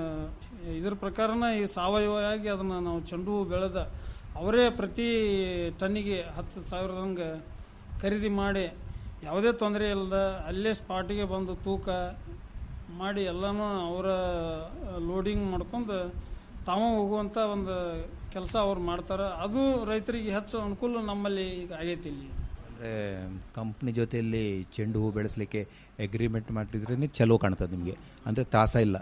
ಇದ್ರ ಪ್ರಕಾರನ ಈ ಸಾವಯವವಾಗಿ ಅದನ್ನ ನಾವು ಚೆಂಡು ಹೂ ಬೆಳೆದ ಅವರೇ ಪ್ರತಿ ಟನ್ನಿಗೆ ಹತ್ತು ಸಾವಿರದಂಗೆ ಖರೀದಿ ಮಾಡಿ ಯಾವುದೇ ತೊಂದರೆ ಇಲ್ಲದ ಅಲ್ಲೇ ಸ್ಪಾಟಿಗೆ ಬಂದು ತೂಕ ಮಾಡಿ ಎಲ್ಲನೂ ಅವರ ಲೋಡಿಂಗ್ ಮಾಡ್ಕೊಂಡು ತಾವ ಹೋಗುವಂಥ ಒಂದು ಕೆಲಸ ಅವ್ರು ಮಾಡ್ತಾರೆ ಅದು ರೈತರಿಗೆ ಹೆಚ್ಚು ಅನುಕೂಲ ನಮ್ಮಲ್ಲಿ ಈಗ ಆಗೈತಿ ಇಲ್ಲಿ ಅಂದರೆ ಕಂಪ್ನಿ ಜೊತೆಯಲ್ಲಿ ಚೆಂಡು ಹೂ ಬೆಳೆಸಲಿಕ್ಕೆ ಅಗ್ರಿಮೆಂಟ್ ಮಾಡಿದ್ರೇ ಚಲೋ ಕಾಣ್ತದೆ ನಿಮಗೆ ಅಂದರೆ ತ್ರಾಸ ಇಲ್ಲ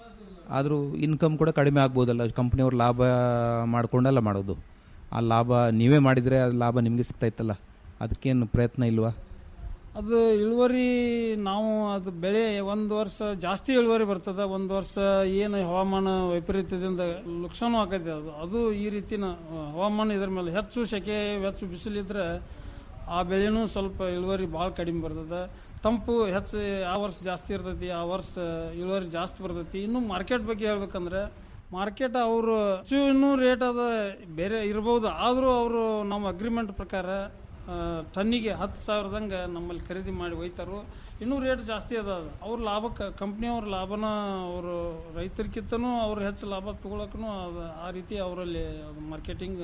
ಆದರೂ ಇನ್ಕಮ್ ಕೂಡ ಕಡಿಮೆ ಆಗ್ಬೋದಲ್ಲ ಕಂಪ್ನಿಯವ್ರು ಲಾಭ ಮಾಡ್ಕೊಂಡೆಲ್ಲ ಮಾಡೋದು ಆ ಲಾಭ ನೀವೇ ಮಾಡಿದರೆ ಆ ಲಾಭ ನಿಮಗೆ ಸಿಗ್ತಾ ಇತ್ತಲ್ಲ ಅದಕ್ಕೇನು ಪ್ರಯತ್ನ ಇಲ್ವಾ ಅದು ಇಳುವರಿ ನಾವು ಅದು ಬೆಳೆ ಒಂದು ವರ್ಷ ಜಾಸ್ತಿ ಇಳುವರಿ ಬರ್ತದೆ ಒಂದು ವರ್ಷ ಏನು ಹವಾಮಾನ ವೈಪರೀತ್ಯದಿಂದ ನುಕ್ಸಾನು ಆಕೈತೆ ಅದು ಅದು ಈ ರೀತಿನ ಹವಾಮಾನ ಇದ್ರ ಮೇಲೆ ಹೆಚ್ಚು ಸೆಕೆ ಹೆಚ್ಚು ಬಿಸಿಲಿದ್ರೆ ಆ ಬೆಳೆನೂ ಸ್ವಲ್ಪ ಇಳುವರಿ ಭಾಳ ಕಡಿಮೆ ಬರ್ತದೆ ತಂಪು ಹೆಚ್ಚು ಆ ವರ್ಷ ಜಾಸ್ತಿ ಇರ್ತೈತಿ ಆ ವರ್ಷ ಇಳುವರಿ ಜಾಸ್ತಿ ಬರ್ತೈತಿ ಇನ್ನು ಮಾರ್ಕೆಟ್ ಬಗ್ಗೆ ಹೇಳ್ಬೇಕಂದ್ರೆ ಮಾರ್ಕೆಟ್ ಅವರು ಹೆಚ್ಚು ಇನ್ನೂ ರೇಟ್ ಅದ ಬೇರೆ ಇರ್ಬೋದು ಆದರೂ ಅವರು ನಮ್ಮ ಅಗ್ರಿಮೆಂಟ್ ಪ್ರಕಾರ ಆ, ಟನ್ನಿಗೆ ಹತ್ತು ಸಾವಿರದಂಗೆ ನಮ್ಮಲ್ಲಿ ಖರೀದಿ ಮಾಡಿ ಒಯ್ತಾರೋ ಇನ್ನೂ ರೇಟ್ ಜಾಸ್ತಿ ಅದ ಅದು. ಅವ್ರ ಲಾಭಕ್ಕೆ ಕಂಪ್ನಿಯವ್ರ ಲಾಭನ ಅವರು ರೈತರಿಗಿಂತನೂ ಅವ್ರು ಹೆಚ್ಚು ಲಾಭ ತಗೊಳಕ್ಕೂ ಅದು ಆ ರೀತಿ ಅವರಲ್ಲಿ ಅದು ಮಾರ್ಕೆಟಿಂಗ್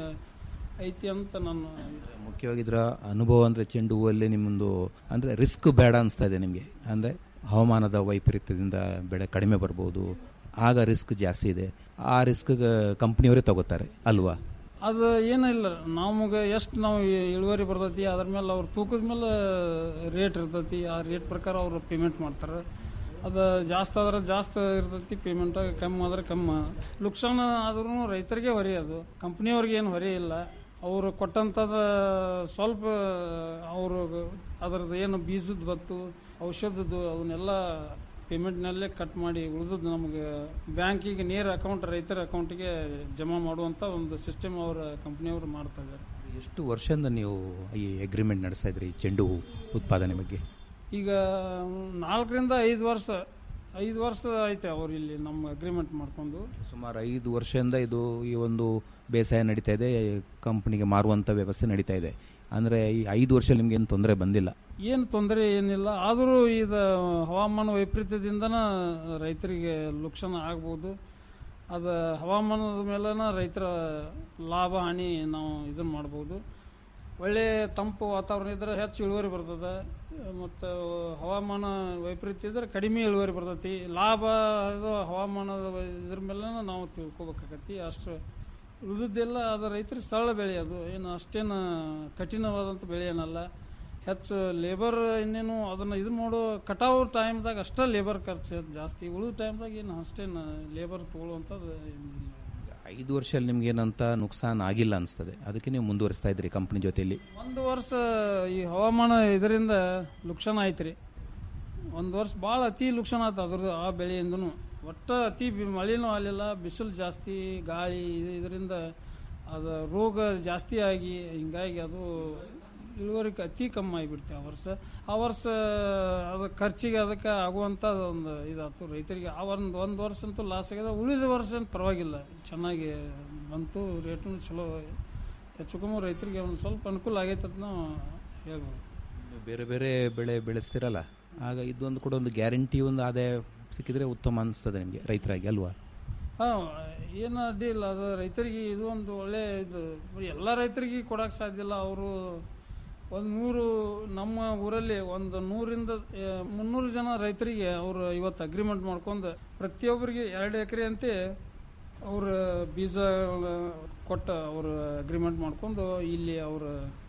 ಐತಿ ಅಂತ ನಾನು ಮುಖ್ಯವಾಗಿ ಇದರ ಅನುಭವ ಅಂದರೆ ಚೆಂಡು ಹೂವಲ್ಲಿ ನಿಮ್ಮೊಂದು ಅಂದರೆ ರಿಸ್ಕ್ ಬೇಡ ಅನಿಸ್ತಾ ಇದೆ ನಿಮಗೆ ಅಂದರೆ ಹವಾಮಾನದ ವೈಪರೀತ್ಯದಿಂದ ಬೆಳೆ ಕಡಿಮೆ ಬರ್ಬೋದು ಆಗ ರಿಸ್ಕ್ ಜಾಸ್ತಿ ಇದೆ ಆ ರಿಸ್ಕ್ ಕಂಪ್ನಿಯವರೇ ತಗೋತಾರೆ ಅಲ್ವಾ ಅದು ಏನಿಲ್ಲ ನಮಗೆ ಎಷ್ಟು ನಾವು ಇ- ಇಳುವರಿ ಬರ್ತೈತಿ ಅದ್ರ ಮೇಲೆ ಅವ್ರ ತೂಕದ ಮೇಲೆ ರೇಟ್ ಇರ್ತೈತಿ ಆ ರೇಟ್ ಪ್ರಕಾರ ಅವರು ಪೇಮೆಂಟ್ ಮಾಡ್ತಾರೆ ಅದು ಜಾಸ್ತಿ ಆದ್ರೆ ಜಾಸ್ತಿ ಇರ್ತೈತಿ ಪೇಮೆಂಟ್ ಕಮ್ಮಿ ಆದ್ರೆ ಕಮ್ಮಿ ಲುಕ್ಸಾನ ಆದ್ರೂ ರೈತರಿಗೆ ಹೊರೆ ಅದು ಕಂಪ್ನಿಯವ್ರಿಗೆ ಏನು ಹೊರೆ ಇಲ್ಲ ಅವರು ಕೊಟ್ಟಂಥದ್ದು ಸ್ವಲ್ಪ ಅವರು ಅದರದ್ದು ಏನು ಬೀಜದ ಬತ್ತು ಔಷಧದ್ದು ಅವನ್ನೆಲ್ಲ ಪೇಮೆಂಟ್ನಲ್ಲೇ ಕಟ್ ಮಾಡಿ ಉಳಿದದ್ದು ನಮಗೆ ಬ್ಯಾಂಕಿಗೆ ನೇರ ಅಕೌಂಟ್ ರೈತರ ಅಕೌಂಟಿಗೆ ಜಮಾ ಮಾಡುವಂಥ ಒಂದು ಸಿಸ್ಟಮ್ ಅವರ ಕಂಪ್ನಿಯವರು ಮಾಡ್ತಾ ಇದ್ದಾರೆ ಎಷ್ಟು ವರ್ಷದಿಂದ ನೀವು ಈ ಅಗ್ರಿಮೆಂಟ್ ನಡೆಸ್ತಾ ಇದ್ರಿ ಚೆಂಡು ಹೂ ಉತ್ಪಾದನೆ ಬಗ್ಗೆ ಈಗ ನಾಲ್ಕರಿಂದ ಐದು ವರ್ಷ ಐದು ವರ್ಷ ಐತೆ ಅವ್ರು ಇಲ್ಲಿ ನಮ್ಮ ಅಗ್ರಿಮೆಂಟ್ ಮಾಡ್ಕೊಂಡು ಸುಮಾರು ಐದು ವರ್ಷದಿಂದ ಇದು ಈ ಒಂದು ಬೇಸಾಯ ನಡೀತಾ ಇದೆ ಕಂಪ್ನಿಗೆ ಮಾರುವಂಥ ವ್ಯವಸ್ಥೆ ನಡೀತಾ ಇದೆ ಅಂದರೆ ಈ ಐದು ವರ್ಷ ನಿಮ್ಗೆ ಏನು ತೊಂದರೆ ಬಂದಿಲ್ಲ ಏನು ತೊಂದರೆ ಏನಿಲ್ಲ ಆದರೂ ಇದು ಹವಾಮಾನ ವೈಪರೀತ್ಯದಿಂದನ ರೈತರಿಗೆ ಲುಕ್ಷಣ ಆಗ್ಬೋದು ಅದು ಹವಾಮಾನದ ಮೇಲನ ರೈತರ ಲಾಭ ಹಾನಿ ನಾವು ಇದನ್ನು ಮಾಡ್ಬೋದು ಒಳ್ಳೆ ತಂಪು ವಾತಾವರಣ ಇದ್ರೆ ಹೆಚ್ಚು ಇಳುವರಿ ಬರ್ತದೆ ಮತ್ತು ಹವಾಮಾನ ವೈಪರೀತ್ಯ ಇದ್ರೆ ಕಡಿಮೆ ಇಳುವರಿ ಬರ್ತೈತಿ ಲಾಭ ಇದು ಹವಾಮಾನದ ಇದ್ರ ಮೇಲೆ ನಾವು ತಿಳ್ಕೊಬೇಕಾಗತಿ ಅಷ್ಟು ಉಳಿದದ್ದೆಲ್ಲ ಅದು ರೈತರ ಸ್ಥಳ ಬೆಳೆ ಅದು ಏನು ಅಷ್ಟೇನು ಕಠಿಣವಾದಂಥ ಬೆಳೆ ಏನಲ್ಲ ಹೆಚ್ಚು ಲೇಬರ್ ಇನ್ನೇನು ಅದನ್ನು ಇದು ಮಾಡೋ ಕಟಾವು ಟೈಮ್ದಾಗ ಅಷ್ಟೇ ಲೇಬರ್ ಖರ್ಚು ಜಾಸ್ತಿ ಉಳಿದ ಟೈಮ್ದಾಗ ಏನು ಅಷ್ಟೇನು ಲೇಬರ್ ತೊಗೊಳುವಂಥದ್ದು ಏನಿಲ್ಲ ಐದು ವರ್ಷದಲ್ಲಿ ನಿಮ್ಗೆ ಏನಂತ ನುಕ್ಸಾನ್ ಆಗಿಲ್ಲ ಅನಿಸ್ತದೆ ಅದಕ್ಕೆ ನೀವು ಮುಂದುವರಿಸ್ತಾ ಇದ್ರಿ ಕಂಪ್ನಿ ಜೊತೆಯಲ್ಲಿ ಒಂದು ವರ್ಷ ಈ ಹವಾಮಾನ ಇದರಿಂದ ಲುಕ್ಷಣ ಆಯ್ತು ರೀ ಒಂದು ವರ್ಷ ಭಾಳ ಅತಿ ಲುಕ್ಷಣ ಆಯ್ತು ಅದ್ರದ್ದು ಆ ಬೆಳೆಯಿಂದನು ಒಟ್ಟು ಅತಿ ಬಿ- ಮಳೆನೂ ಆಗಲಿಲ್ಲ ಬಿಸಿಲು ಜಾಸ್ತಿ ಗಾಳಿ ಇದು ಇದರಿಂದ ಅದು ರೋಗ ಜಾಸ್ತಿ ಆಗಿ ಹಿಂಗಾಗಿ ಅದು ಇಳುವರಿ ಕ- ಅತಿ ಕಮ್ಮಿ ಆಗಿಬಿಡ್ತು ಆ ವರ್ಷ ಆ ವರ್ಷ ಅದು ಖರ್ಚಿಗೆ ಅದಕ್ಕೆ ಆಗುವಂಥ ಒಂದು ಇದಾಯ್ತು ರೈತರಿಗೆ ಆ ಒಂದು ಒಂದು ವರ್ಷ ಅಂತೂ ಲಾಸ್ ಆಗ್ಯದ ಉಳಿದ ವರ್ಷ ಏನ್ ಪರವಾಗಿಲ್ಲ ಚೆನ್ನಾಗಿ ಬಂತು ರೇಟು ಚಲೋ ಹೆಚ್ಚು ಕಮ್ಮಿ ರೈತರಿಗೆ ಒಂದು ಸ್ವಲ್ಪ ಅನುಕೂಲ ಆಗೈತೆ ಅಂತ ನಾವು ಹೇಳ್ಬೋದು ನೀವು ಬೇರೆ ಬೇರೆ ಬೆಳೆ ಬೆಳೆಸ್ತಿರಲ್ಲ ಆಗ ಇದೊಂದು ಕೂಡ ಒಂದು ಗ್ಯಾರಂಟಿ ಒಂದು ಆದಾಯ ಸಿಕ್ಕಿದ್ರೆ ಉತ್ತಮ ಅನಿಸ್ತದೆ ನಿಮಗೆ ರೈತರಾಗಿ ಅಲ್ವಾ ಹಾಂ ಏನು ಅಡ್ಡಿ ಇಲ್ಲ ಅದು ರೈತರಿಗೆ ಇದು ಒಂದು ಒಳ್ಳೆ ಇದು ಎಲ್ಲ ರೈತರಿಗೆ ಕೊಡೋಕೆ ಸಾಧ್ಯ ಇಲ್ಲ ಅವರು ಒಂದು ನೂರು ನಮ್ಮ ಊರಲ್ಲಿ ಒಂದು ನೂರಿಂದ ಆ, ಮುನ್ನೂರು ಜನ ರೈತರಿಗೆ ಅವರು ಇವತ್ತು ಅಗ್ರಿಮೆಂಟ್ ಮಾಡ್ಕೊಂಡು ಪ್ರತಿಯೊಬ್ಬರಿಗೆ ಎರಡು ಎಕರೆ ಅಂತೆ ಅವ್ರ ಬೀಜ ಕೊಟ್ಟು ಅವರು ಅಗ್ರಿಮೆಂಟ್ ಮಾಡ್ಕೊಂಡು ಇಲ್ಲಿ ಅವ್ರ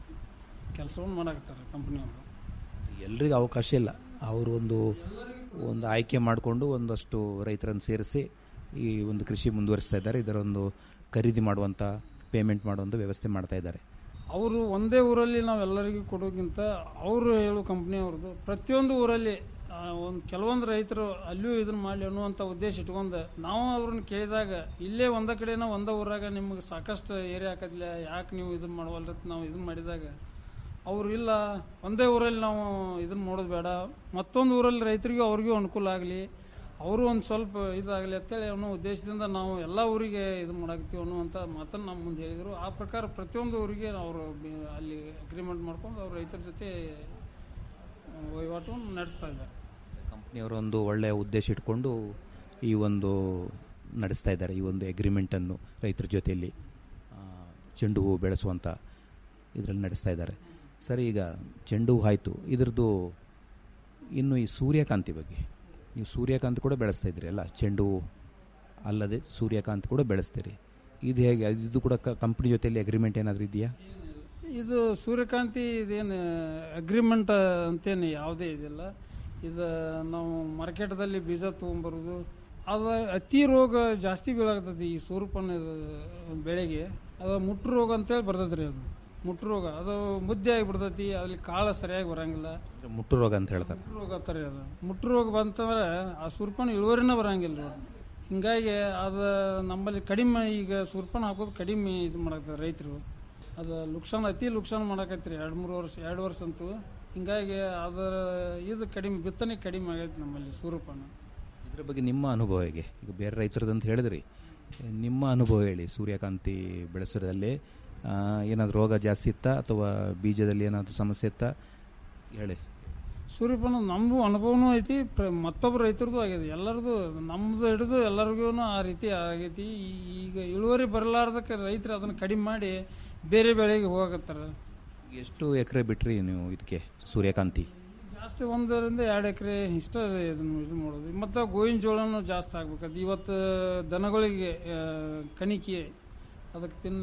ಕೆಲಸವನ್ನು ಮಾಡಾಕತ್ತಾರೆ ಕಂಪ್ನಿಯವರು ಎಲ್ರಿಗೂ ಅವಕಾಶ ಇಲ್ಲ ಅವರು ಒಂದು ಒಂದು ಆಯ್ಕೆ ಮಾಡಿಕೊಂಡು ಒಂದಷ್ಟು ರೈತರನ್ನು ಸೇರಿಸಿ ಈ ಒಂದು ಕೃಷಿ ಮುಂದುವರಿಸ್ತಾ ಇದ್ದಾರೆ ಇದರ ಒಂದು ಖರೀದಿ ಮಾಡುವಂಥ ಪೇಮೆಂಟ್ ಮಾಡುವಂಥ ವ್ಯವಸ್ಥೆ ಮಾಡ್ತಾ ಇದ್ದಾರೆ ಅವರು ಒಂದೇ ಊರಲ್ಲಿ ನಾವೆಲ್ಲರಿಗೂ ಕೊಡೋಕ್ಕಿಂತ ಅವರು ಹೇಳೋ ಕಂಪ್ನಿ ಅವ್ರದ್ದು ಪ್ರತಿಯೊಂದು ಊರಲ್ಲಿ ಒಂದು ಕೆಲವೊಂದು ರೈತರು ಅಲ್ಲಿಯೂ ಇದನ್ನ ಮಾಡಲಿ ಅನ್ನುವಂಥ ಉದ್ದೇಶ ಇಟ್ಕೊಂಡು ನಾವು ಅವ್ರನ್ನ ಕೇಳಿದಾಗ ಇಲ್ಲೇ ಒಂದ ಕಡೆನ ಒಂದ ಊರಾಗ ನಿಮಗೆ ಸಾಕಷ್ಟು ಏರಿಯಾ ಹಾಕದಿಲ್ಲ ಯಾಕೆ ನೀವು ಇದನ್ನ ಮಾಡವಲ್ರಿ ಅಂತ ನಾವು ಇದನ್ನ ಮಾಡಿದಾಗ ಅವರು ಇಲ್ಲ ಒಂದೇ ಊರಲ್ಲಿ ನಾವು ಇದನ್ನ ಮಾಡೋದು ಬೇಡ ಮತ್ತೊಂದು ಊರಲ್ಲಿ ರೈತರಿಗೂ ಅವ್ರಿಗೂ ಅನುಕೂಲ ಆಗಲಿ ಅವರು ಒಂದು ಸ್ವಲ್ಪ ಇದಾಗಲಿ ಅಂತೇಳಿ ಅನ್ನೋ ಉದ್ದೇಶದಿಂದ ನಾವು ಎಲ್ಲ ಊರಿಗೆ ಇದು ಮಾಡಾಕ್ತೀವಿ ಅನ್ನುವಂಥ ಮಾತನ್ನು ನಮ್ಮ ಮುಂದೆ ಹೇಳಿದರು ಆ ಪ್ರಕಾರ ಪ್ರತಿಯೊಂದು ಊರಿಗೆ ಅವರು ಬಿ- ಅಲ್ಲಿ ಅಗ್ರಿಮೆಂಟ್ ಮಾಡ್ಕೊಂಡು ಅವ್ರ ರೈತರ ಜೊತೆ ಆ, ವಹಿವಾಟವನ್ನು ನಡೆಸ್ತಾ ಇದ್ದಾರೆ ಕಂಪ್ನಿಯವರು ಒಂದು ಒಳ್ಳೆಯ ಉದ್ದೇಶ ಇಟ್ಕೊಂಡು ಈ ಒಂದು ನಡೆಸ್ತಾ ಇದ್ದಾರೆ ಈ ಒಂದು ಅಗ್ರಿಮೆಂಟನ್ನು ರೈತರ ಜೊತೆಯಲ್ಲಿ ಆ, ಚೆಂಡು ಹೂವು ಬೆಳೆಸುವಂಥ ಇದರಲ್ಲಿ ನಡೆಸ್ತಾ ಇದ್ದಾರೆ ಸರಿ ಈಗ ಚೆಂಡು ಹೂವು ಆಯಿತು ಇದ್ರದ್ದು ಇನ್ನು ಈ ಸೂರ್ಯಕಾಂತಿ ಬಗ್ಗೆ ನೀವು ಸೂರ್ಯಕಾಂತಿ ಕೂಡ ಬೆಳೆಸ್ತಾ ಇದ್ರಿ ಅಲ್ಲ ಚೆಂಡು ಹೂವು ಅಲ್ಲದೆ ಸೂರ್ಯಕಾಂತಿ ಕೂಡ ಬೆಳೆಸ್ತೀರಿ ಇದು ಹೇಗೆ ಇದು ಕೂಡ ಕಂಪ್ನಿ ಜೊತೆಯಲ್ಲಿ ಅಗ್ರಿಮೆಂಟ್ ಏನಾದರೂ ಇದೆಯಾ ಇದು ಸೂರ್ಯಕಾಂತಿ ಇದೇನು ಅಗ್ರಿಮೆಂಟ್ ಅಂತೇನು ಯಾವುದೇ ಇದಿಲ್ಲ ಇದು ನಾವು ಮಾರ್ಕೆಟ್ದಲ್ಲಿ ಬೀಜ ತೊಗೊಂಬರೋದು ಅದು ಅತಿ ರೋಗ ಜಾಸ್ತಿ ಬೀಳಾಗ್ತದೆ ಈ ಸೂರ್ಯಪಾನ ಬೆಳೆಗೆ ಅದು ಮುಟ್ಟು ರೋಗ ಅಂತೇಳಿ ಬರ್ತೈತೆ ರೀ ಅದು ಮುಟ್ಟು ರೋಗ ಅದು ಮುದ್ದೆ ಆಗಿಬಿಡ್ತೈತಿ ಅಲ್ಲಿ ಕಾಳು ಸರಿಯಾಗಿ ಬರಂಗಿಲ್ಲ ಮುಟ್ಟು ರೋಗ ಅಂತ ಹೇಳ್ತಾರೆ ಮುಟ್ಟು ರೋಗ ಅಂತಾರೆ ಅದು ಮುಟ್ಟು ರೋಗ ಬಂತಂದ್ರೆ ಆ ಸೂರ್ಪಣ ಇಳುವರಿನ ಬರಂಗಿಲ್ಲ ರೀ ಹಿಂಗಾಗಿ ಅದು ನಮ್ಮಲ್ಲಿ ಕಡಿಮೆ ಈಗ ಸೂರ್ಪಣ ಹಾಕೋದು ಕಡಿಮೆ ಇದು ಮಾಡಾಕ್ತಾರೆ ರೈತರು ಅದು ಲುಕ್ಸಾನ್ ಅತಿ ಲುಕ್ಸಾನ್ ಮಾಡಾಕೈತ್ರಿ ಎರಡು ಮೂರು ವರ್ಷ ಎರಡು ವರ್ಷ ಅಂತೂ ಹಿಂಗಾಗಿ ಅದರ ಇದು ಕಡಿಮೆ ಬಿತ್ತನೆ ಕಡಿಮೆ ಆಗೈತೆ ನಮ್ಮಲ್ಲಿ ಸೂರ್ಯಪಾನ ಇದ್ರ ಬಗ್ಗೆ ನಿಮ್ಮ ಅನುಭವ ಹೇಗೆ ಈಗ ಬೇರೆ ರೈತರದ್ದು ಅಂತ ಹೇಳಿದ್ರಿ ನಿಮ್ಮ ಅನುಭವ ಹೇಳಿ ಸೂರ್ಯಕಾಂತಿ ಬೆಳೆಸೋದ್ರಲ್ಲಿ ಏನಾದರೂ ರೋಗ ಜಾಸ್ತಿ ಇತ್ತಾ ಅಥವಾ ಬೀಜದಲ್ಲಿ ಏನಾದರೂ ಸಮಸ್ಯೆ ಇತ್ತಾ ಹೇಳಿ ಸೂರ್ಯಪಾನ ನಮಗೂ ಅನುಭವನೂ ಐತಿ ಪ್ರ- ಮತ್ತೊಬ್ಬ ರೈತರದು ಆಗಿದೆ ಎಲ್ಲರದು ನಮ್ದು ಹಿಡಿದು ಎಲ್ಲರಿಗೂ ಆ ರೀತಿ ಆಗೈತಿ ಈ- ಈಗ ಇಳುವರಿ ಬರಲಾರ್ದಕ್ಕೆ ರೈತರು ಅದನ್ನು ಕಡಿಮೆ ಮಾಡಿ ಬೇರೆ ಬೆಳೆಗೆ ಹೋಗತ್ತಾರ ಎಷ್ಟು ಎಕರೆ ಬಿಟ್ರಿ ನೀವು ಇದಕ್ಕೆ ಸೂರ್ಯಕಾಂತಿ ಜಾಸ್ತಿ ಒಂದರಿಂದ ಎರಡು ಎಕರೆ ಇಷ್ಟ ಇದನ್ನು ಇದು ಮಾಡೋದು ಮತ್ತು ಗೋವಿನ ಜೋಳನೂ ಜಾಸ್ತಿ ಆಗ್ಬೇಕದು ಇವತ್ತು ದನಗಳಿಗೆ ಆ, ಕಣಿಕೆ ಅದಕ್ಕೆ ತಿನ್ನ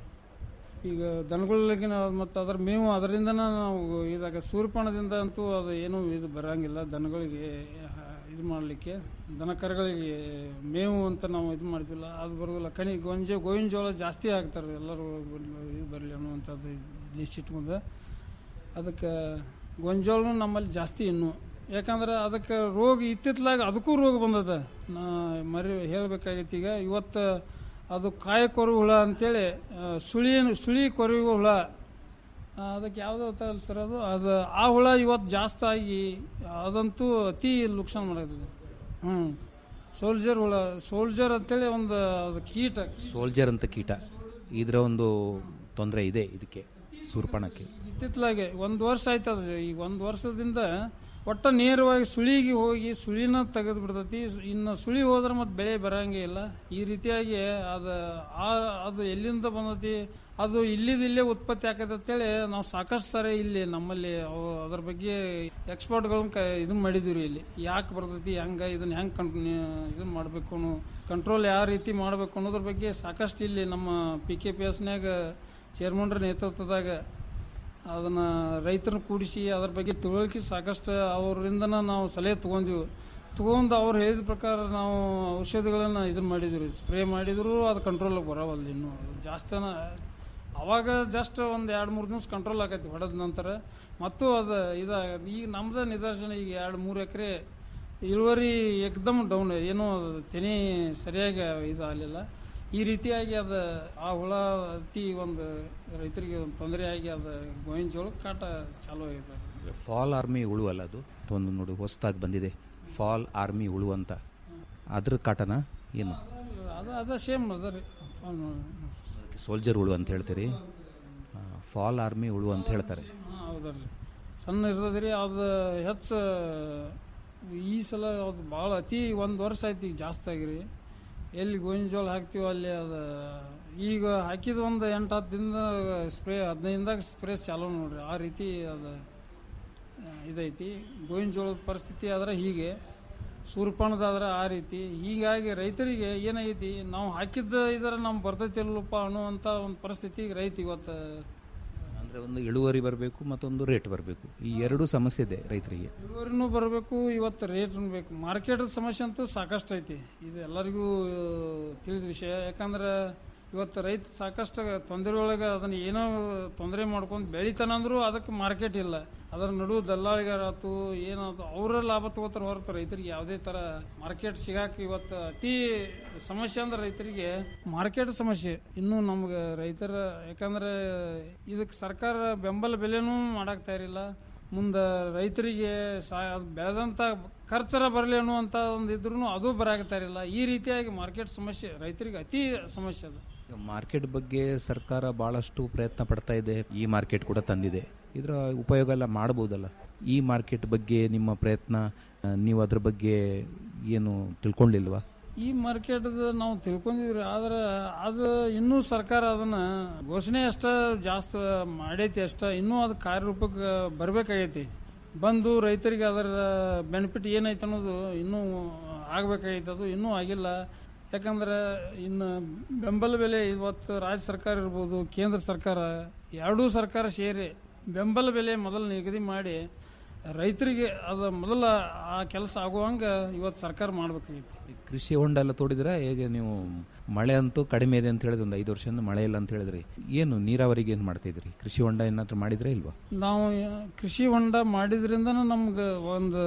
ಈಗ ದನಗಳಿಗೆ ಮತ್ತು ಅದರ ಮೇವು ಅದರಿಂದನೇ ನಾವು ಇದಾಗ ಸೂರ್ಯಪಾನದಿಂದ ಅಂತೂ ಅದು ಏನೂ ಇದು ಬರೋಂಗಿಲ್ಲ ದನಗಳಿಗೆ ಆ, ಇದು ಮಾಡಲಿಕ್ಕೆ ದನ ಕರುಗಳಿಗೆ ಮೇವು ಅಂತ ನಾವು ಇದು ಮಾಡ್ತಿಲ್ಲ ಅದು ಬರೋದಿಲ್ಲ ಕಣಿ ಗೊಂಜೆ ಗೋವಿನ ಜೋಳ ಜಾಸ್ತಿ ಹಾಕ್ತಾರೆ ಎಲ್ಲರೂ ಇದು ಬರಲಿ ಅನ್ನುವಂಥದ್ದು ದೇಶ ಇಟ್ಕೊಂಡು ಅದಕ್ಕೆ ಗೊಂಜೋಳನು ನಮ್ಮಲ್ಲಿ ಜಾಸ್ತಿ ಇನ್ನು ಯಾಕಂದ್ರೆ ಅದಕ್ಕೆ ರೋಗ ಇತ್ತಿತ್ತಲಾಗ ಅದಕ್ಕೂ ರೋಗ ಬಂದದ ನಾ ಮರಿ ಹೇಳಬೇಕಾಗೈತಿ ಈಗ ಇವತ್ತು ಅದು ಕಾಯ ಕೊರು ಹುಳ ಅಂತೇಳಿ ಆ, ಸುಳಿ ಸುಳಿ ಕೊರೆಯುವ ಹುಳ ಆ, ಅದಕ್ಕೆ ಯಾವುದೋ ಅಂತಾರಲ್ಲ ಸರ್ ಅದು ಅದು ಆ ಹುಳ ಇವತ್ತು ಜಾಸ್ತಿ ಆಗಿ ಅದಂತೂ ಅತಿ ಲುಕ್ಸಾನ್ ಮಾಡಾಗ್ತದೆ ಹ್ಞೂ ಸೋಲ್ಜರ್ ಹುಳ ಸೋಲ್ಜರ್ ಅಂತೇಳಿ ಒಂದು ಅದು ಕೀಟ ಸೋಲ್ಜರ್ ಅಂತ ಕೀಟ ಇದರ ಒಂದು ತೊಂದರೆ ಇದೆ ಇದಕ್ಕೆ ಸೂರ್ಪಣಕ್ಕೆ ಇತ್ತಿತ್ತಲಾಗೆ ಒಂದು ವರ್ಷ ಆಯ್ತದ ಈಗ ಒಂದು ವರ್ಷದಿಂದ ಒಟ್ಟ ನೇರವಾಗಿ ಸುಳಿಗೆ ಹೋಗಿ ಸುಳಿನ ತೆಗೆದು ಬಿಡ್ತೈತಿ ಇನ್ನು ಸುಳಿ ಹೋದ್ರೆ ಮತ್ತೆ ಬೆಳೆ ಬರಂಗೇ ಇಲ್ಲ ಈ ರೀತಿಯಾಗಿ ಅದು ಆ ಅದು ಎಲ್ಲಿಂದ ಬಂದೈತಿ ಅದು ಇಲ್ಲಿದ ಇಲ್ಲೇ ಉತ್ಪತ್ತಿ ಆಕೈತೆ ಅಂತೇಳಿ ನಾವು ಸಾಕಷ್ಟು ಸಾರಿ ಇಲ್ಲಿ ನಮ್ಮಲ್ಲಿ ಅವು ಅದ್ರ ಬಗ್ಗೆ ಎಕ್ಸ್ಪರ್ಟ್ಗಳನ್ನ ಕ ಇದನ್ನ ಮಾಡಿದ್ವಿ ರೀ ಇಲ್ಲಿ ಯಾಕೆ ಬರ್ತೈತಿ ಹೆಂಗೆ ಇದನ್ನ ಹೆಂಗೆ ಕಂ ಇದನ್ನ ಮಾಡಬೇಕು ಅನ್ನೋ ಕಂಟ್ರೋಲ್ ಯಾವ ರೀತಿ ಮಾಡಬೇಕು ಅನ್ನೋದ್ರ ಬಗ್ಗೆ ಸಾಕಷ್ಟು ಇಲ್ಲಿ ನಮ್ಮ ಪಿ ಕೆ ಪಿ ಎಸ್ನ್ಯಾಗ ಚೇರ್ಮನ್ರ ನೇತೃತ್ವದಾಗ ಅದನ್ನು ರೈತರನ್ನ ಕೂಡಿಸಿ ಅದ್ರ ಬಗ್ಗೆ ತಿಳುವಳಿಕೆ ಸಾಕಷ್ಟು ಅವರಿಂದನ ನಾವು ಸಲಹೆ ತೊಗೊಂಡಿವಿ ತೊಗೊಂಡು ಅವ್ರು ಹೇಳಿದ ಪ್ರಕಾರ ನಾವು ಔಷಧಿಗಳನ್ನು ಇದನ್ನ ಮಾಡಿದ್ವಿ ರೀ ಸ್ಪ್ರೇ ಮಾಡಿದ್ರು ಅದು ಕಂಟ್ರೋಲಿಗೆ ಬರೋವಲ್ಲ ಇನ್ನೂ ಜಾಸ್ತಿನ ಅವಾಗ ಜಸ್ಟ್ ಒಂದು ಎರಡು ಮೂರು ದಿವಸ ಕಂಟ್ರೋಲ್ ಆಗೈತಿ ಹೊಡೆದ ನಂತರ ಮತ್ತು ಅದು ಇದು ಈಗ ನಮ್ದು ನಿದರ್ಶನ ಈಗ ಎರಡು ಮೂರು ಎಕರೆ ಇಳುವರಿ ಏಕದಮ್ ಡೌನ್ ಏನೂ ಅದು ತೆನೆ ಸರಿಯಾಗಿ ಇದು ಆಗಲಿಲ್ಲ ಈ ರೀತಿಯಾಗಿ ಅದು ಆ ಹುಳ ಅತಿ ಒಂದು ರೈತರಿಗೆ ಒಂದು ತೊಂದರೆ ಆಗಿ ಅದು ಗೋವಿನ ಜೋಳಕ್ಕೆ ಕಾಟ ಚಾಲೂ ಆಗಿದೆ ಫಾಲ್ ಆರ್ಮಿ ಹುಳು ಅಲ್ಲ ಅದು ಒಂದು ನೋಡಿ ಹೊಸದಾಗಿ ಬಂದಿದೆ ಫಾಲ್ ಆರ್ಮಿ ಹುಳು ಅಂತ ಅದ್ರ ಕಾಟನ ಏನು ಅದು ಅದ ಸೇಮ್ ಅದ ರೀ ಸೋಲ್ಜರ್ ಹುಳು ಅಂತ ಹೇಳ್ತೀರಿ ಫಾಲ್ ಆರ್ಮಿ ಹುಳು ಅಂತ ಹೇಳ್ತಾರೆ ಹಾಂ ಹೌದಲ್ರಿ ಸಣ್ಣ ಇರ್ತದೆ ರೀ ಅದು ಹೆಚ್ಚು ಈ ಸಲ ಅದು ಭಾಳ ಅತಿ ಒಂದು ವರ್ಷ ಆಯ್ತು ಈಗ ಜಾಸ್ತಿ ಆಗಿರಿ ಎಲ್ಲಿ ಗೋವಿನ ಜೋಳ ಹಾಕ್ತೀವೋ ಅಲ್ಲಿ ಅದು ಈಗ ಹಾಕಿದ ಒಂದು ಎಂಟು ಹತ್ತು ದಿನದ ಸ್ಪ್ರೇ ಹದಿನೈದಾಗ ಸ್ಪ್ರೇ ಚಾಲೂ ನೋಡ್ರಿ ಆ ರೀತಿ ಅದು ಆ, ಇದೈತಿ ಗೋವಿನ ಜೋಳದ ಪರಿಸ್ಥಿತಿ ಆದ್ರೆ ಹೀಗೆ ಸೂರ್ಯಪಾನದಾದ್ರೆ ಆ ರೀತಿ ಹೀಗಾಗಿ ರೈತರಿಗೆ ಏನೈತಿ ನಾವು ಹಾಕಿದ್ದ ಇದರ ನಮ್ಗೆ ಬರ್ತೈತಿಲ್ಲಪ್ಪ ಅನ್ನುವಂಥ ಒಂದು ಪರಿಸ್ಥಿತಿ ರೈತ ಇವತ್ತು ಅಂದರೆ ಒಂದು ಇಳುವರಿ ಬರಬೇಕು ಮತ್ತೊಂದು ರೇಟ್ ಬರಬೇಕು ಈ ಎರಡೂ ಸಮಸ್ಯೆ ಇದೆ ರೈತರಿಗೆ ಇಳುವರಿನೂ ಬರಬೇಕು ಇವತ್ತು ರೇಟ್ನು ಬೇಕು ಮಾರ್ಕೆಟ್ ಸಮಸ್ಯೆ ಅಂತೂ ಸಾಕಷ್ಟು ಐತಿ ಇದು ಎಲ್ಲರಿಗೂ ತಿಳಿದ ವಿಷಯ ಯಾಕಂದ್ರೆ ಇವತ್ತು ರೈತ ಸಾಕಷ್ಟು ತೊಂದರೆ ಒಳಗೆ ಅದನ್ನು ಏನೋ ತೊಂದರೆ ಮಾಡ್ಕೊಂಡು ಬೆಳಿತಾನಂದ್ರೂ ಅದಕ್ಕೆ ಮಾರ್ಕೆಟ್ ಇಲ್ಲ ಅದರ ನಡುವೆ ದಲ್ಲಾಳಿಗಾರಾತು ಏನಾಯ್ತು ಅವರ ಲಾಭ ತಗೋತಾರೆ ಹೊರತು ರೈತರಿಗೆ ಯಾವುದೇ ಥರ ಮಾರ್ಕೆಟ್ ಸಿಗಾಕ ಇವತ್ತು ಅತಿ ಸಮಸ್ಯೆ ಅಂದ್ರೆ ರೈತರಿಗೆ ಮಾರ್ಕೆಟ್ ಸಮಸ್ಯೆ ಇನ್ನೂ ನಮ್ಗೆ ರೈತರ ಯಾಕಂದ್ರೆ ಇದಕ್ಕೆ ಸರ್ಕಾರ ಬೆಂಬಲ ಬೆಲೆನೂ ಮಾಡಕ್ ತಯಾರಿಲ್ಲ ಮುಂದೆ ರೈತರಿಗೆ ಸಾ ಅದು ಬೆಳೆದಂಥ ಖರ್ಚರ ಬರಲಿ ಅನ್ನುವಂಥ ಒಂದು ಇದ್ರೂ ಅದು ಬರಾಕತ್ತಾರಿಲ್ಲ ಈ ರೀತಿಯಾಗಿ ಮಾರ್ಕೆಟ್ ಸಮಸ್ಯೆ ರೈತರಿಗೆ ಅತಿ ಸಮಸ್ಯೆ ಅದು ಮಾರ್ಕೆಟ್ ಬಗ್ಗೆ ಸರ್ಕಾರ ಭಾಳಷ್ಟು ಪ್ರಯತ್ನ ಪಡ್ತಾ ಇದೆ ಈ ಮಾರ್ಕೆಟ್ ಕೂಡ ತಂದಿದೆ ಇದರ ಉಪಯೋಗ ಎಲ್ಲ ಮಾಡ್ಬೋದಲ್ಲ ಈ ಮಾರ್ಕೆಟ್ ಬಗ್ಗೆ ನಿಮ್ಮ ಪ್ರಯತ್ನ ಆ, ನೀವು ಅದ್ರ ಬಗ್ಗೆ ಏನು ತಿಳ್ಕೊಂಡಿಲ್ವಾ ಈ ಮಾರ್ಕೆಟ್ ನಾವು ತಿಳ್ಕೊಂಡಿವ್ರಿ ಆದ್ರೆ ಅದು ಇನ್ನೂ ಸರ್ಕಾರ ಅದನ್ನ ಘೋಷಣೆ ಅಷ್ಟ ಜಾಸ್ತಿ ಮಾಡೈತಿ ಅಷ್ಟ ಇನ್ನೂ ಅದು ಕಾರ್ಯರೂಪಕ್ಕೆ ಬರಬೇಕಾಗೈತಿ ಬಂದು ರೈತರಿಗೆ ಅದರ ಬೆನಿಫಿಟ್ ಏನೈತೆ ಅನ್ನೋದು ಇನ್ನೂ ಆಗ್ಬೇಕಾಗೈತೆ ಅದು ಇನ್ನೂ ಆಗಿಲ್ಲ ಯಾಕಂದ್ರೆ ಇನ್ನು ಬೆಂಬಲ ಬೆಲೆ ಇವತ್ತು ರಾಜ್ಯ ಸರ್ಕಾರ ಇರ್ಬೋದು ಕೇಂದ್ರ ಸರ್ಕಾರ ಎರಡೂ ಸರ್ಕಾರ ಸೇರಿ ಬೆಂಬಲ ಬೆಲೆ ಮೊದಲು ನಿಗದಿ ಮಾಡಿ ರೈತರಿಗೆ ಅದು ಮೊದಲ ಆ ಕೆಲಸ ಆಗುವಂಗೆ ಇವತ್ತು ಸರ್ಕಾರ ಮಾಡ್ಬೇಕಾಗೈತಿ ಕೃಷಿ ಹೊಂಡ ಎಲ್ಲ ತೋಡಿದ್ರೆ ಹೇಗೆ ನೀವು ಮಳೆ ಅಂತೂ ಕಡಿಮೆ ಇದೆ ಅಂತ ಹೇಳಿದ್ರೆ ಒಂದು ಐದು ವರ್ಷದಿಂದ ಮಳೆ ಇಲ್ಲ ಅಂತ ಹೇಳಿದ್ರಿ ಏನು ನೀರಾವರಿಗೆ ಏನು ಮಾಡ್ತಿದ್ರಿ ಕೃಷಿ ಹೊಂಡ ಏನಾದ್ರೂ ಮಾಡಿದ್ರೆ ಇಲ್ವಾ ನಾವು ಕೃಷಿ ಹೊಂಡ ಮಾಡಿದ್ರಿಂದ ನಮ್ಗೆ ಒಂದು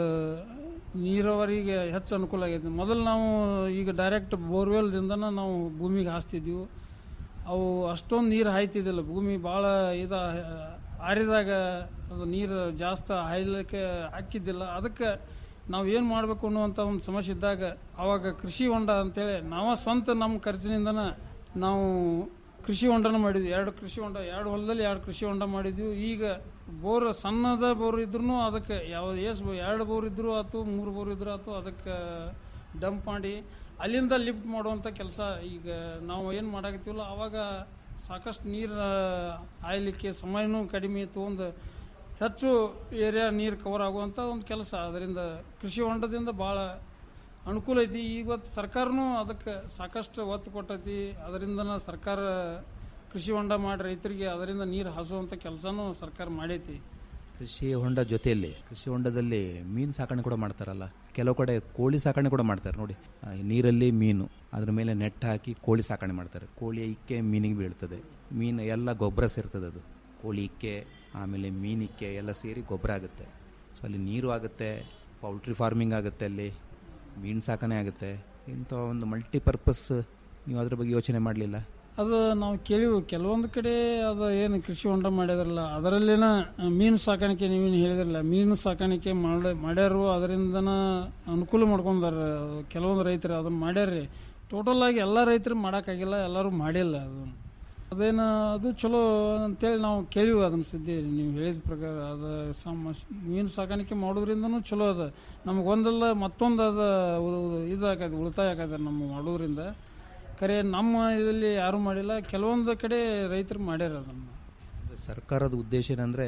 ನೀರಾವರಿಗೆ ಹೆಚ್ಚು ಅನುಕೂಲ ಆಗೈತೆ ಮೊದಲು ನಾವು ಈಗ ಡೈರೆಕ್ಟ್ ಬೋರ್ವೆಲ್ದಿಂದ ನಾವು ಭೂಮಿಗೆ ಹಾಸ್ತಿದ್ವಿ ಅವು ಅಷ್ಟೊಂದು ನೀರು ಹಾಯ್ತಿದ್ದಿಲ್ಲ ಭೂಮಿ ಭಾಳ ಇದು ಆರಿದಾಗ ಅದು ನೀರು ಜಾಸ್ತಿ ಹಾಯ್ಲಿಕ್ಕೆ ಹಾಕಿದ್ದಿಲ್ಲ ಅದಕ್ಕೆ ನಾವು ಏನು ಮಾಡಬೇಕು ಅನ್ನುವಂಥ ಒಂದು ಸಮಸ್ಯೆ ಇದ್ದಾಗ ಆವಾಗ ಕೃಷಿ ಹೊಂಡ ಅಂತೇಳಿ ನಾವ ಸ್ವಂತ ನಮ್ಮ ಖರ್ಚಿನಿಂದನ ನಾವು ಕೃಷಿ ಹೊಂಡನ ಮಾಡಿದ್ವಿ ಎರಡು ಕೃಷಿ ಹೊಂಡ ಎರಡು ಹೊಲದಲ್ಲಿ ಎರಡು ಕೃಷಿ ಹೊಂಡ ಮಾಡಿದ್ವಿ ಈಗ ಬೋರ್ ಸಣ್ಣದ ಬೋರ್ ಇದ್ರೂ ಅದಕ್ಕೆ ಯಾವ ಎಷ್ಟು ಎರಡು ಬೋರ್ ಇದ್ರೂ ಆಯ್ತು ಮೂರು ಬೋರ್ ಇದ್ರೂ ಆಯ್ತು ಅದಕ್ಕೆ ಡಂಪ್ ಮಾಡಿ ಅಲ್ಲಿಂದ ಲಿಫ್ಟ್ ಮಾಡುವಂಥ ಕೆಲಸ ಈಗ ನಾವು ಏನು ಮಾಡಾಕತ್ತೀವಲ್ಲ ಅವಾಗ ಸಾಕಷ್ಟು ನೀರು ಹಾಯ್ಲಿಕ್ಕೆ ಸಮಯನೂ ಕಡಿಮೆ ಇತ್ತು ಒಂದು ಹೆಚ್ಚು ಏರಿಯಾ ನೀರು ಕವರ್ ಆಗುವಂಥ ಒಂದು ಕೆಲಸ ಅದರಿಂದ ಕೃಷಿ ಹೊಂಡದಿಂದ ಭಾಳ ಅನುಕೂಲ ಐತಿ ಇವತ್ತು ಸರ್ಕಾರನೂ ಅದಕ್ಕೆ ಸಾಕಷ್ಟು ಒತ್ತು ಕೊಟ್ಟೈತಿ ಅದರಿಂದನ ಸರ್ಕಾರ ಕೃಷಿ ಹೊಂಡ ಮಾಡಿ ರೈತರಿಗೆ ಅದರಿಂದ ನೀರು ಹಾಸುವಂಥ ಕೆಲಸನೂ ಸರ್ಕಾರ ಮಾಡೈತಿ ಕೃಷಿ ಹೊಂಡ ಜೊತೆಯಲ್ಲಿ ಕೃಷಿ ಹೊಂಡದಲ್ಲಿ ಮೀನು ಸಾಕಣೆ ಕೂಡ ಮಾಡ್ತಾರಲ್ಲ ಕೆಲವು ಕಡೆ ಕೋಳಿ ಸಾಕಣೆ ಕೂಡ ಮಾಡ್ತಾರೆ ನೋಡಿ ಆ, ನೀರಲ್ಲಿ ಮೀನು ಅದ್ರ ಮೇಲೆ ನೆಟ್ ಹಾಕಿ ಕೋಳಿ ಸಾಕಣೆ ಮಾಡ್ತಾರೆ ಕೋಳಿಯ ಇಕ್ಕೆ ಮೀನಿಗೆ ಬೀಳ್ತದೆ ಮೀನು ಎಲ್ಲ ಗೊಬ್ಬರ ಸೇರ್ತದೆ ಅದು ಕೋಳಿ ಇಕ್ಕೆ ಆಮೇಲೆ ಮೀನಿಕ್ಕೆ ಎಲ್ಲ ಸೇರಿ ಗೊಬ್ಬರ ಆಗುತ್ತೆ ಸೊ ಅಲ್ಲಿ ನೀರು ಆಗುತ್ತೆ ಪೌಲ್ಟ್ರಿ ಫಾರ್ಮಿಂಗ್ ಆಗುತ್ತೆ ಅಲ್ಲಿ ಮೀನು ಸಾಕಣೆ ಆಗುತ್ತೆ ಇಂಥ ಒಂದು ಮಲ್ಟಿಪರ್ಪಸ್ ನೀವು ಅದ್ರ ಬಗ್ಗೆ ಯೋಚನೆ ಮಾಡಲಿಲ್ಲ ಅದು ನಾವು ಕೇಳಿವು ಕೆಲವೊಂದು ಕಡೆ ಅದು ಏನು ಕೃಷಿ ಹೊಂಡ ಮಾಡಿದ್ರಲ್ಲ ಅದರಲ್ಲಿನ ಮೀನು ಸಾಕಾಣಿಕೆ ನೀವೇನು ಹೇಳಿದ್ರಲ್ಲ ಮೀನು ಸಾಕಾಣಿಕೆ ಮಾಡ ಮಾಡ್ಯಾರು ಅದರಿಂದನ ಅನುಕೂಲ ಮಾಡ್ಕೊಂಡಾರ ಕೆಲವೊಂದು ರೈತರು ಅದನ್ನ ಮಾಡ್ಯಾರ್ರಿ ಟೋಟಲ್ ಆಗಿ ಎಲ್ಲ ರೈತರು ಮಾಡೋಕ್ಕಾಗಿಲ್ಲ ಎಲ್ಲರೂ ಮಾಡಿಲ್ಲ ಅದು ಅದೇನು ಅದು ಚಲೋ ಅಂತೇಳಿ ನಾವು ಕೇಳಿವಿ ಅದನ್ನ ಸುದ್ದಿ ನೀವು ಹೇಳಿದ ಪ್ರಕಾರ ಅದು ಸಮ ಮೀನು ಸಾಕಾಣಿಕೆ ಮಾಡೋದ್ರಿಂದನೂ ಚಲೋ ಅದ ನಮ್ಗೆ ಒಂದಲ್ಲ ಮತ್ತೊಂದು ಅದ ಇದು ಆಕೈತೆ ಉಳಿತಾಯ ಆಕೈತೆ ನಮ್ಮ ಮಾಡೋದ್ರಿಂದ ಖರೆ ನಮ್ಮ ಇದರಲ್ಲಿ ಯಾರೂ ಮಾಡಿಲ್ಲ ಕೆಲವೊಂದು ಕಡೆ ರೈತರು ಮಾಡ್ಯಾರ ಅದನ್ನು ಸರ್ಕಾರದ ಉದ್ದೇಶ ಏನಂದರೆ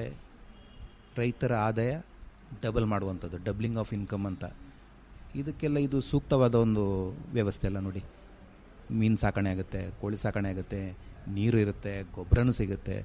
ರೈತರ ಆದಾಯ ಡಬಲ್ ಮಾಡುವಂಥದ್ದು ಡಬ್ಲಿಂಗ್ ಆಫ್ ಇನ್ಕಮ್ ಅಂತ ಇದಕ್ಕೆಲ್ಲ ಇದು ಸೂಕ್ತವಾದ ಒಂದು ವ್ಯವಸ್ಥೆ ಅಲ್ಲ ನೋಡಿ ಮೀನು ಸಾಕಣೆ ಆಗುತ್ತೆ ಕೋಳಿ ಸಾಕಣೆ ಆಗುತ್ತೆ ನೀರು ಇರುತ್ತೆ ಗೊಬ್ಬರನೂ ಸಿಗುತ್ತೆ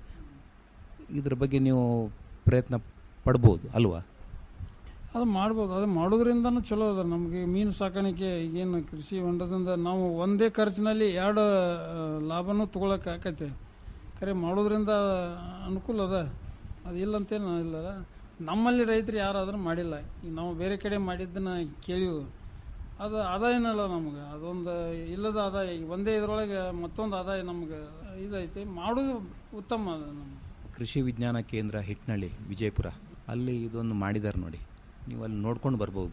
ಇದ್ರ ಬಗ್ಗೆ ನೀವು ಪ್ರಯತ್ನ ಪಡ್ಬೋದು ಅಲ್ವಾ ಅದು ಮಾಡ್ಬೋದು ಅದು ಮಾಡೋದ್ರಿಂದನೂ ಚಲೋ ಅದ ನಮಗೆ ಮೀನು ಸಾಕಾಣಿಕೆ ಏನು ಕೃಷಿ ಹೊಂಡದಿಂದ ನಾವು ಒಂದೇ ಖರ್ಚಿನಲ್ಲಿ ಎರಡು ಆ, ಲಾಭನೂ ತೊಗೊಳಕ್ಕೆ ಆಕೈತೆ ಖರೆ ಮಾಡೋದ್ರಿಂದ ಅನುಕೂಲ ಅದ ಅದು ಇಲ್ಲಂತೇನು ಇಲ್ಲ ನಮ್ಮಲ್ಲಿ ರೈತರು ಯಾರಾದ್ರೂ ಮಾಡಿಲ್ಲ ಈಗ ನಾವು ಬೇರೆ ಕಡೆ ಮಾಡಿದ್ದನ್ನ ಕೇಳಿವು ಅದು ಆದಾಯನಲ್ಲ ನಮ್ಗೆ ಅದೊಂದು ಇಲ್ಲದ ಆದಾಯ ಈಗ ಒಂದೇ ಇದರೊಳಗೆ ಮತ್ತೊಂದು ಆದಾಯ ನಮ್ಗೆ ಇದೈತಿ ಮಾಡೋದು ಉತ್ತಮ ಅದ ನಮ್ಗೆ ಕೃಷಿ ವಿಜ್ಞಾನ ಕೇಂದ್ರ ಹಿಟ್ನಳ್ಳಿ ವಿಜಯಪುರ ಅಲ್ಲಿ ಇದೊಂದು ಮಾಡಿದ್ದಾರೆ ನೋಡಿ ನೀವು ಅಲ್ಲಿ ನೋಡ್ಕೊಂಡು ಬರ್ಬೋದು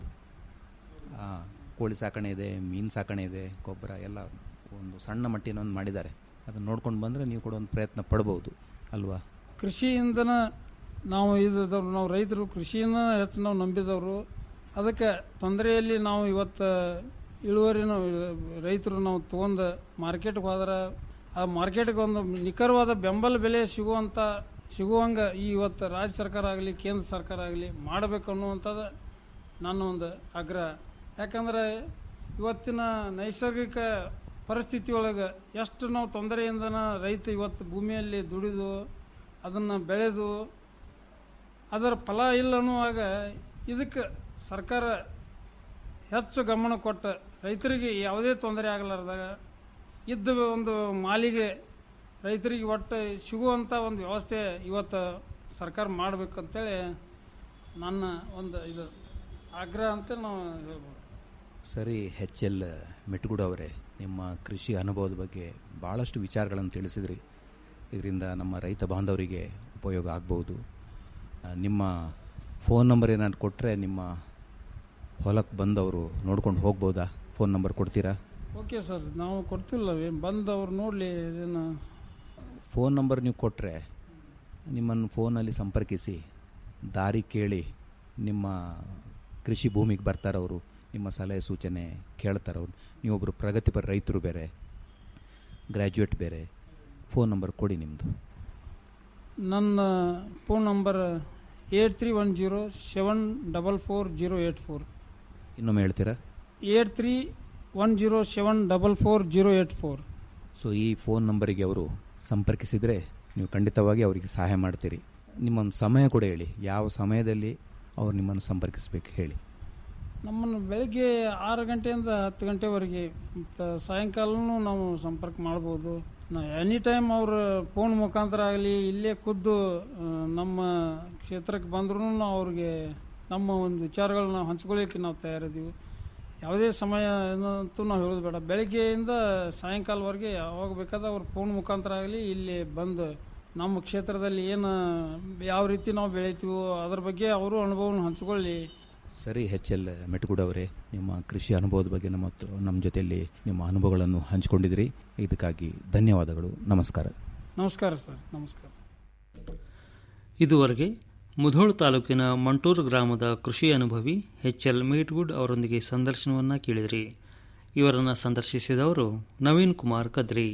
ಆ, ಕೋಳಿ ಸಾಕಣೆ ಇದೆ ಮೀನು ಸಾಕಣೆ ಇದೆ ಗೊಬ್ಬರ ಎಲ್ಲ ಒಂದು ಸಣ್ಣ ಮಟ್ಟಿನ ಒಂದು ಮಾಡಿದ್ದಾರೆ ಅದನ್ನು ನೋಡ್ಕೊಂಡು ಬಂದರೆ ನೀವು ಕೂಡ ಒಂದು ಪ್ರಯತ್ನ ಪಡ್ಬೋದು ಅಲ್ವಾ ಕೃಷಿಯಿಂದನ ನಾವು ಇದು ನಾವು ರೈತರು ಕೃಷಿನ ಹೆಚ್ಚು ನಾವು ನಂಬಿದವರು ಅದಕ್ಕೆ ತೊಂದರೆಯಲ್ಲಿ ನಾವು ಇವತ್ತು ಇಳುವರಿನ ರೈತರು ನಾವು ತೊಗೊಂಡು ಮಾರ್ಕೆಟ್ಗೆ ಹೋದ್ರೆ ಆ ಮಾರ್ಕೆಟ್ಗೆ ಒಂದು ನಿಖರವಾದ ಬೆಂಬಲ ಬೆಲೆ ಸಿಗುವಂಥ ಸಿಗುವಂಗೆ ಈ ಇವತ್ತು ರಾಜ್ಯ ಸರ್ಕಾರ ಆಗಲಿ ಕೇಂದ್ರ ಸರ್ಕಾರ ಆಗಲಿ ಮಾಡಬೇಕು ಅನ್ನುವಂಥದ್ದು ನನ್ನ ಒಂದು ಆಗ್ರಹ ಯಾಕಂದ್ರೆ ಇವತ್ತಿನ ನೈಸರ್ಗಿಕ ಪರಿಸ್ಥಿತಿ ಒಳಗೆ ಎಷ್ಟು ನಾವು ತೊಂದರೆಯಿಂದನ ರೈತ ಇವತ್ತು ಭೂಮಿಯಲ್ಲಿ ದುಡಿದು ಅದನ್ನು ಬೆಳೆದು ಅದರ ಫಲ ಇಲ್ಲ ಅನ್ನುವಾಗ ಇದಕ್ಕೆ ಸರ್ಕಾರ ಹೆಚ್ಚು ಗಮನ ಕೊಟ್ಟು ರೈತರಿಗೆ ಯಾವುದೇ ತೊಂದರೆ ಆಗಲಾರ್ದಾಗ ಇದ್ದ ಒಂದು ಮಾಲಿಗೆ ರೈತರಿಗೆ ಒಟ್ಟು ಸಿಗುವಂಥ ಒಂದು ವ್ಯವಸ್ಥೆ ಇವತ್ತು ಸರ್ಕಾರ ಮಾಡಬೇಕಂತೇಳಿ ನನ್ನ ಒಂದು ಇದು ಆಗ್ರಹ ಅಂತ ನಾವು ಹೇಳ್ಬೋದು ಸರಿ ಎಚ್ ಎಲ್ ಮೆಟ್ಗುಡ್ ಅವರೇ ನಿಮ್ಮ ಕೃಷಿ ಅನುಭವದ ಬಗ್ಗೆ ಭಾಳಷ್ಟು ವಿಚಾರಗಳನ್ನು ತಿಳಿಸಿದ್ರಿ ಇದರಿಂದ ನಮ್ಮ ರೈತ ಬಾಂಧವರಿಗೆ ಉಪಯೋಗ ಆಗ್ಬೋದು ಆ, ನಿಮ್ಮ ಫೋನ್ ನಂಬರ್ ಏನಾದ್ರು ಕೊಟ್ಟರೆ ನಿಮ್ಮ ಹೊಲಕ್ಕೆ ಬಂದವರು ನೋಡ್ಕೊಂಡು ಹೋಗ್ಬೋದಾ ಫೋನ್ ನಂಬರ್ ಕೊಡ್ತೀರಾ ಓಕೆ ಸರ್ ನಾವು ಕೊಡ್ತಿಲ್ಲವೇ ಬಂದು ಅವ್ರು ನೋಡಲಿ ಇದನ್ನು ಫೋನ್ ನಂಬರ್ ನೀವು ಕೊಟ್ಟರೆ ನಿಮ್ಮನ್ನು ಫೋನಲ್ಲಿ ಸಂಪರ್ಕಿಸಿ ದಾರಿ ಕೇಳಿ ನಿಮ್ಮ ಕೃಷಿ ಭೂಮಿಗೆ ಬರ್ತಾರವರು ನಿಮ್ಮ ಸಲಹೆ ಸೂಚನೆ ಕೇಳ್ತಾರವ್ರು ನೀವೊಬ್ಬರು ಪ್ರಗತಿಪರ ರೈತರು ಬೇರೆ ಗ್ರ್ಯಾಜುಯೇಟ್ ಬೇರೆ ಫೋನ್ ನಂಬರ್ ಕೊಡಿ ನಿಮ್ಮದು ನನ್ನ phone number eight three one zero seven double four zero eight four ಇನ್ನೊಮ್ಮೆ ಹೇಳ್ತೀರಾ eight three one zero seven double four zero eight four so ಈ ಫೋನ್ ನಂಬರಿಗೆ ಅವರು ಸಂಪರ್ಕಿಸಿದರೆ ನೀವು ಖಂಡಿತವಾಗಿ ಅವರಿಗೆ ಸಹಾಯ ಮಾಡ್ತೀರಿ ನಿಮ್ಮೊಂದು ಸಮಯ ಕೂಡ ಹೇಳಿ ಯಾವ ಸಮಯದಲ್ಲಿ ಅವ್ರು ನಿಮ್ಮನ್ನು ಸಂಪರ್ಕಿಸಬೇಕು ಹೇಳಿ ನಮ್ಮನ್ನು ಬೆಳಗ್ಗೆ ಆರು ಗಂಟೆಯಿಂದ ಹತ್ತು ಗಂಟೆವರೆಗೆ ಮತ್ತು ಸಾಯಂಕಾಲನೂ ನಾವು ಸಂಪರ್ಕ ಮಾಡ್ಬೋದು ನಾ ಎನಿ ಟೈಮ್ ಅವ್ರ ಫೋನ್ ಮುಖಾಂತರ ಆಗಲಿ ಇಲ್ಲೇ ಖುದ್ದು ಆ, ನಮ್ಮ ಕ್ಷೇತ್ರಕ್ಕೆ ಬಂದ್ರೂ ಅವ್ರಿಗೆ ನಮ್ಮ ಒಂದು ವಿಚಾರಗಳನ್ನ ನಾವು ಹಂಚ್ಕೊಳ್ಳಿಕ್ಕೆ ನಾವು ತಯಾರಿದ್ದೀವಿ ಯಾವುದೇ ಸಮಯ ಅಂತೂ ನಾವು ಹೇಳೋದು ಬೇಡ ಬೆಳಗ್ಗೆಯಿಂದ ಸಾಯಂಕಾಲವರೆಗೆ ಯಾವಾಗ ಬೇಕಾದ್ರೆ ಅವ್ರ ಫೋನ್ ಮುಖಾಂತರ ಆಗಲಿ ಇಲ್ಲಿ ಬಂದು ನಮ್ಮ ಕ್ಷೇತ್ರದಲ್ಲಿ ಏನು ಯಾವ ರೀತಿ ನಾವು ಬೆಳಿತೀವೋ ಅದ್ರ ಬಗ್ಗೆ ಅವರು ಅನುಭವನ ಹಂಚ್ಕೊಳ್ಳಿ ಸರಿ ಎಚ್ ಎಲ್ ಮೆಟಗುಡ್ ಅವರೇ ನಿಮ್ಮ ಕೃಷಿ ಅನುಭವದ ಬಗ್ಗೆ ನಮ್ಮ ಹತ್ರ- ನಮ್ಮ ಜೊತೆಯಲ್ಲಿ ನಿಮ್ಮ ಅನುಭವಗಳನ್ನು ಹಂಚಿಕೊಂಡಿದ್ದೀರಿ ಇದಕ್ಕಾಗಿ ಧನ್ಯವಾದಗಳು ನಮಸ್ಕಾರ ನಮಸ್ಕಾರ ಸರ್ ನಮಸ್ಕಾರ ಇದುವರೆಗೆ ಮುಧೋಳ ತಾಲೂಕಿನ ಮಂಟೂರು ಗ್ರಾಮದ ಕೃಷಿ ಅನುಭವಿ ಎಚ್ ಎಲ್ ಮೇಟ್ವುಡ್ ಅವರೊಂದಿಗೆ ಸಂದರ್ಶನವನ್ನು ಕೇಳಿದ್ರಿ ಇವರನ್ನು ಸಂದರ್ಶಿಸಿದವರು ನವೀನ್ ಕುಮಾರ್ ಕದ್ರಿ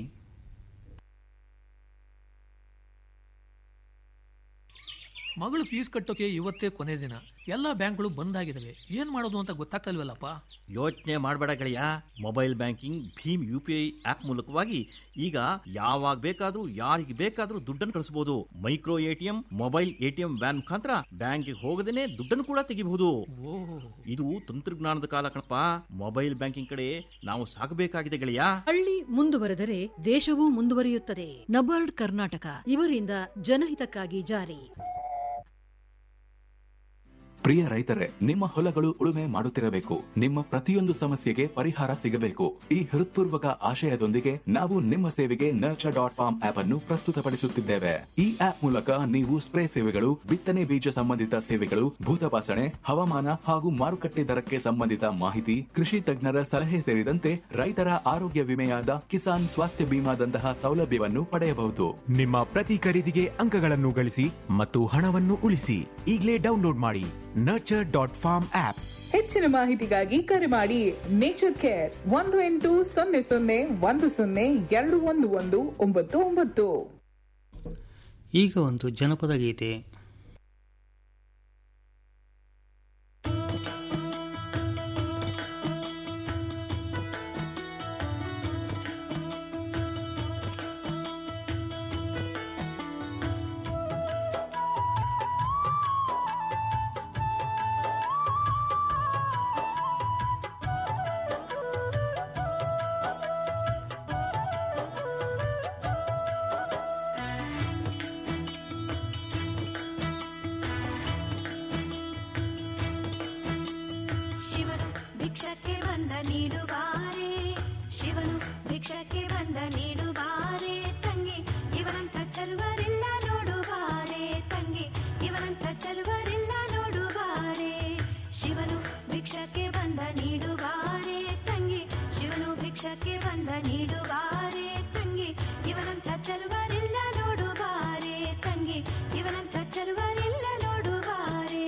ಮಗಳು ಫೀಸ್ ಕಟ್ಟೋಕೆ ಇವತ್ತೇ ಕೊನೆ ದಿನ ಎಲ್ಲ ಬ್ಯಾಂಕ್ಗಳು ಬಂದ್ ಆಗಿದಾವೆ ಏನ್ ಮಾಡೋದು ಅಂತ ಗೊತ್ತಾಗ್ತಲ್ವಲ್ಲಪ್ಪ ಯೋಚನೆ ಮಾಡಬೇಡ ಗೆಳೆಯ ಮೊಬೈಲ್ ಬ್ಯಾಂಕಿಂಗ್ ಭೀಮ್ ಯು ಪಿ ಐ ಆಪ್ ಮೂಲಕವಾಗಿ ಈಗ ಯಾವಾಗ ಬೇಕಾದ್ರೂ ಯಾರಿಗೆ ಬೇಕಾದ್ರೂ ದುಡ್ಡನ್ನು ಕಳಿಸಬಹುದು micro ATM mobile ATM van ಮುಖಾಂತರ ಬ್ಯಾಂಕ್ಗೆ ಹೋಗದೇನೆ ದುಡ್ಡನ್ನು ಕೂಡ ತೆಗಿಬಹುದು ಇದು ತಂತ್ರಜ್ಞಾನದ ಕಾಲ ಕಣಪ್ಪ ಮೊಬೈಲ್ ಬ್ಯಾಂಕಿಂಗ್ ಕಡೆ ನಾವು ಸಾಗಬೇಕಾಗಿದೆ ಗೆಳೆಯ ಹಳ್ಳಿ ಮುಂದುವರೆದರೆ ದೇಶವೂ ಮುಂದುವರಿಯುತ್ತದೆ ನಬಾರ್ಡ್ ಕರ್ನಾಟಕ ಇವರಿಂದ ಜನಹಿತಕ್ಕಾಗಿ ಜಾರಿ ಪ್ರಿಯ ರೈತರೇ ನಿಮ್ಮ ಹೊಲಗಳು ಉಳುಮೆ ಮಾಡುತ್ತಿರಬೇಕು ನಿಮ್ಮ ಪ್ರತಿಯೊಂದು ಸಮಸ್ಯೆಗೆ ಪರಿಹಾರ ಸಿಗಬೇಕು ಈ ಹೃತ್ಪೂರ್ವಕ ಆಶಯದೊಂದಿಗೆ ನಾವು ನಿಮ್ಮ ಸೇವೆಗೆ ನರ್ಚರ್ ಡಾಟ್ ಫಾರ್ಮ್ ಆಪ್ ಅನ್ನು ಪ್ರಸ್ತುತಪಡಿಸುತ್ತಿದ್ದೇವೆ ಈ ಆಪ್ ಮೂಲಕ ನೀವು ಸ್ಪ್ರೇ ಸೇವೆಗಳು ಬಿತ್ತನೆ ಬೀಜ ಸಂಬಂಧಿತ ಸೇವೆಗಳು ಭೂತಪಾಸಣೆ ಹವಾಮಾನ ಹಾಗೂ ಮಾರುಕಟ್ಟೆ ದರಕ್ಕೆ ಸಂಬಂಧಿತ ಮಾಹಿತಿ ಕೃಷಿ ತಜ್ಞರ ಸಲಹೆ ಸೇರಿದಂತೆ ರೈತರ ಆರೋಗ್ಯ ವಿಮೆಯಾದ ಕಿಸಾನ್ ಸ್ವಾಸ್ಥ್ಯ ಬಿಮಾದಂತಹ ಸೌಲಭ್ಯವನ್ನು ಪಡೆಯಬಹುದು ನಿಮ್ಮ ಪ್ರತಿ ಖರೀದಿಗೆ ಅಂಕಗಳನ್ನು ಗಳಿಸಿ ಮತ್ತು ಹಣವನ್ನು ಉಳಿಸಿ ಈಗಲೇ ಡೌನ್ಲೋಡ್ ಮಾಡಿ ನರ್ಚರ್ ಡಾಟ್ ಫಾರ್ಮ್ ಆಪ್ ಹೆಚ್ಚಿನ ಮಾಹಿತಿಗಾಗಿ ಕರೆ ಮಾಡಿ ನೇಚರ್ ಕೇರ್ ಒಂದು ಎಂಟು ಸೊನ್ನೆ ಸೊನ್ನೆ ಒಂದು ಸೊನ್ನೆ ಎರಡು ಒಂದು ಒಂದು ಒಂಬತ್ತು ಒಂಬತ್ತು ಈಗ ಒಂದು ಜನಪದ ಗೀತೆ ಶಿವನು ಭಿಕ್ಷಕ್ಕೆ ಬಂದ ನೀಡುವಾರೆ ಶಿವನು ಭಿಕ್ಷಕ್ಕೆ ಬಂದ ನೀಡುವಾರೆ ತಂಗಿ ಇವನಂತ ಚಲ್ವರಿಲ್ಲ ನೋಡುವಾರೆ ತಂಗಿ ಇವನಂತ ಚಲ್ವರಿಲ್ಲ ನೋಡುವಾರೆ ಶಿವನು ಭಿಕ್ಷಕ್ಕೆ ಬಂದ ನೀಡುವಾರೆ ತಂಗಿ ಶಿವನು ಭಿಕ್ಷಕ್ಕೆ ಬಂದ ನೀಡುವಾರೆ ತಂಗಿ ಇವನಂತ ಚಲ್ವರಿಲ್ಲ ನೋಡುವಾರೆ ತಂಗಿ ಇವನಂತ ಚಲ್ವರಿಲ್ಲ ನೋಡುವಾರೆ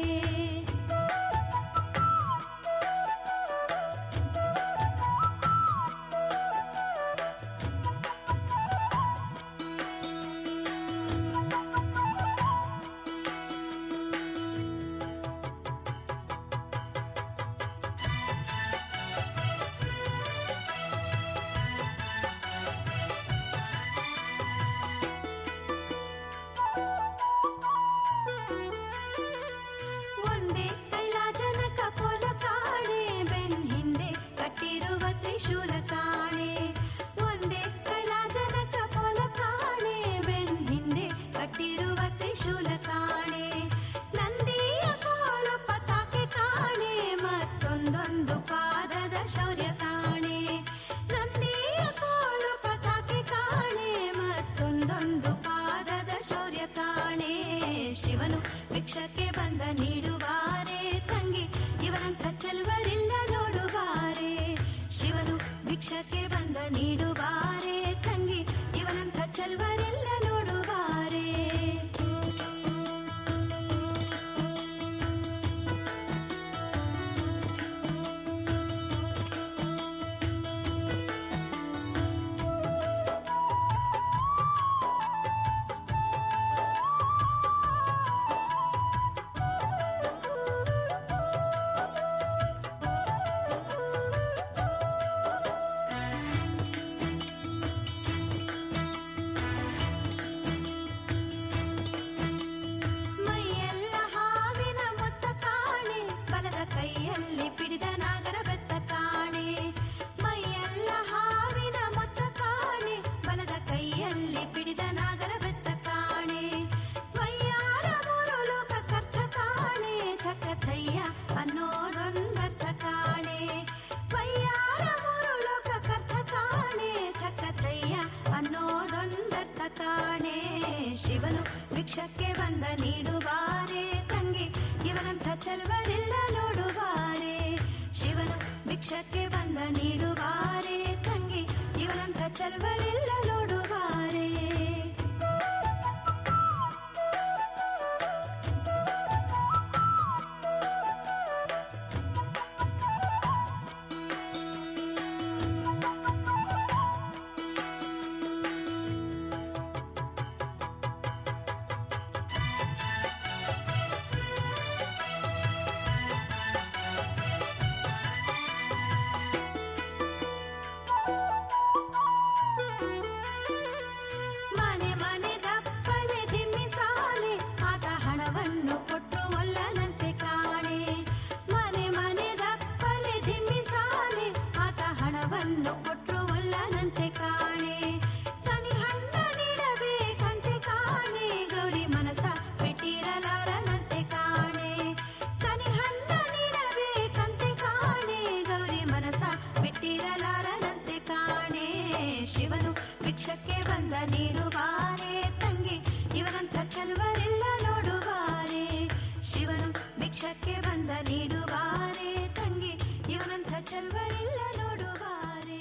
ಒಂದೇ ಕೈಲಾಜನಕ ಪೊಲ ಕಾಣೆ ಬೆನ್ ಹಿಂದೆ ಕಟ್ಟಿರುವ ತ್ರಿಶೂಲ ಕಾಣೆ ಒಂದೇ ಕೈಲಾಜನಕ ಪೊಲ ಕಾಣೆ ಬೆನ್ ಹಿಂದೆ ಕಟ್ಟಿರುವ ತ್ರಿಶೂಲ ಕಾಣೆ ನಂದಿಯ ಕೋಲು ಪತಾಕೆ ಕಾಣೆ ಮತ್ತೊಂದೊಂದು ಪಾದದ ಶೌರ್ಯ ಕಾಣೆ ನಂದಿಯ ಕೋಲು ಪತಾಕೆ ಕಾಣೆ ಮತ್ತೊಂದೊಂದು ಪಾದದ ಶೌರ್ಯ ಕಾಣೆ ಶಿವನು ಭಿಕ್ಷಕ್ಕೆ ಬಂದ ನೀಡುವಾರೆ ತಂಗಿ ಇವನಂತ ಚೆಲ್ವರಿಲ್ಲ ನೋಡುವಾರೆ ಶಿವನು ಭಿಕ್ಷಕ್ಕೆ ಬಂದ ನೀಡುವಾರೆ ತಂಗಿ ಇವನಂತ ಚೆಲ್ವರಿಲ್ಲ ನೋಡುವಾರೆ ಭಿಕ್ಷಕ್ಕೆ ಬಂದ ನೀಡುವಾರೆ ತಂಗಿ ಇವನಂಥ ಚಲ್ವರಿಲ್ಲ ನೋಡುವಾರೆ ಶಿವನು ಭಿಕ್ಷಕ್ಕೆ ಬಂದ ನೀಡುವಾರೆ ತಂಗಿ ಇವನಂಥ ಚಲ್ವರಿಲ್ಲ ನೋಡುವಾರೆ ಮನೆ ಮನೆ ದಪ್ಪಲೆ ದಿಮ್ಮಿಸಾಲೆ ಆತ ಹಣವನ್ನು ಕೊಟ್ಟು ಒಲ್ಲನಂತೆ ಕಾಣೆ ಮನೆ ಮನೆ ದಪ್ಪಲೆ ದಿಮ್ಮಿಸಾಲೆ ಆತ ಹಣವನ್ನು ಕೊಟ್ಟು ಒಲ್ಲನಂತೆ ಕಾಣೆ ತನಿ ಹಣ್ಣ ನೀಡಬೇಕಂತೆ ಕಾಣೆ ಗೌರಿ ಮನಸ ಬಿಟ್ಟಿರಲಾರನಂತೆ ಕಾಣೆ ತನಿ ಹಣ್ಣ ನೀಡಬೇಕಂತೆ ಕಾಣೆ ಗೌರಿ ಮನಸ ಬಿಟ್ಟಿರಲಾರನಂತೆ ಕಾಣೆ ಶಿವನು ಭಿಕ್ಷಕ್ಕೆ ಬಂದ ನೀಡುವಾರೆ ತಂಗಿ ಇವನಂಥ ಚಲ್ವರಿಲ್ಲ ನೋಡುವಾರೆ ಶಿವನು ಭಿಕ್ಷಕ್ಕೆ ಬಂದ ನೀಡುವಾರೆ ತಂಗಿ ಇವನಂಥ ಚಲ್ವರಿಲ್ಲ ನೋಡುವಾರೆ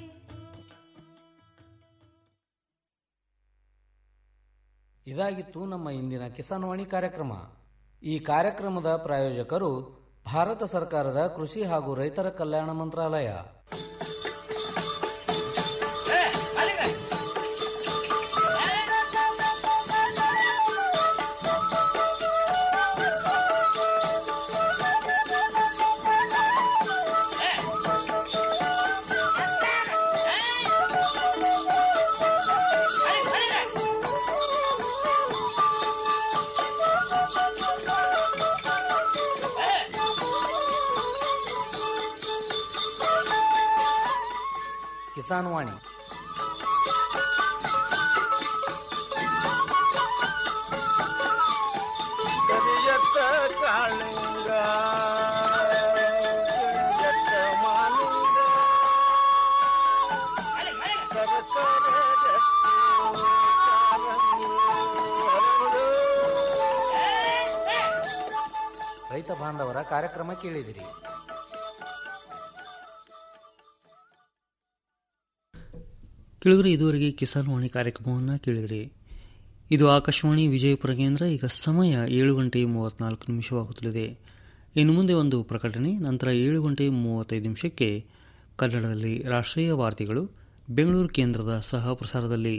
ಇದಾಗಿತ್ತು ನಮ್ಮ ಇಂದಿನ ಕಿಸಾನ್ ವಾಣಿ ಕಾರ್ಯಕ್ರಮ ಈ ಕಾರ್ಯಕ್ರಮದ ಪ್ರಾಯೋಜಕರು ಭಾರತ ಸರ್ಕಾರದ ಕೃಷಿ ಹಾಗೂ ರೈತರ ಕಲ್ಯಾಣ ಮಂತ್ರಾಲಯ ಕಿಸಾನ್ ವಾಣಿ ಕರಿಯತ್ತ ಕಾಳಿಂಗ ಕರಿಯತ್ತ ಮಾಲಿಂಗ ಸರಸರ ರತ್ನ ಕಾರಂಗಿ ಹರಡು. ರೈತ ಬಾಂಧವರ ಕಾರ್ಯಕ್ರಮ ಕೇಳಿದಿರಿ ಕೇಳಿದ್ರೆ ಇದುವರೆಗೆ ಕಿಸಾನ್ ವಾಣಿ ಕಾರ್ಯಕ್ರಮವನ್ನು ಕೇಳಿದ್ರಿ ಇದು ಆಕಾಶವಾಣಿ ವಿಜಯಪುರ ಕೇಂದ್ರ ಈಗ ಸಮಯ ಏಳು ಗಂಟೆ ಮೂವತ್ತ್ನಾಲ್ಕು ನಿಮಿಷವಾಗುತ್ತಲಿದೆ ಇನ್ನು ಮುಂದೆ ಒಂದು ಪ್ರಕಟಣೆ ನಂತರ ಏಳು ಗಂಟೆ ಮೂವತ್ತೈದು ನಿಮಿಷಕ್ಕೆ ಕನ್ನಡದಲ್ಲಿ ರಾಷ್ಟ್ರೀಯ ವಾರ್ತೆಗಳು ಬೆಂಗಳೂರು ಕೇಂದ್ರದ ಸಹ ಪ್ರಸಾರದಲ್ಲಿ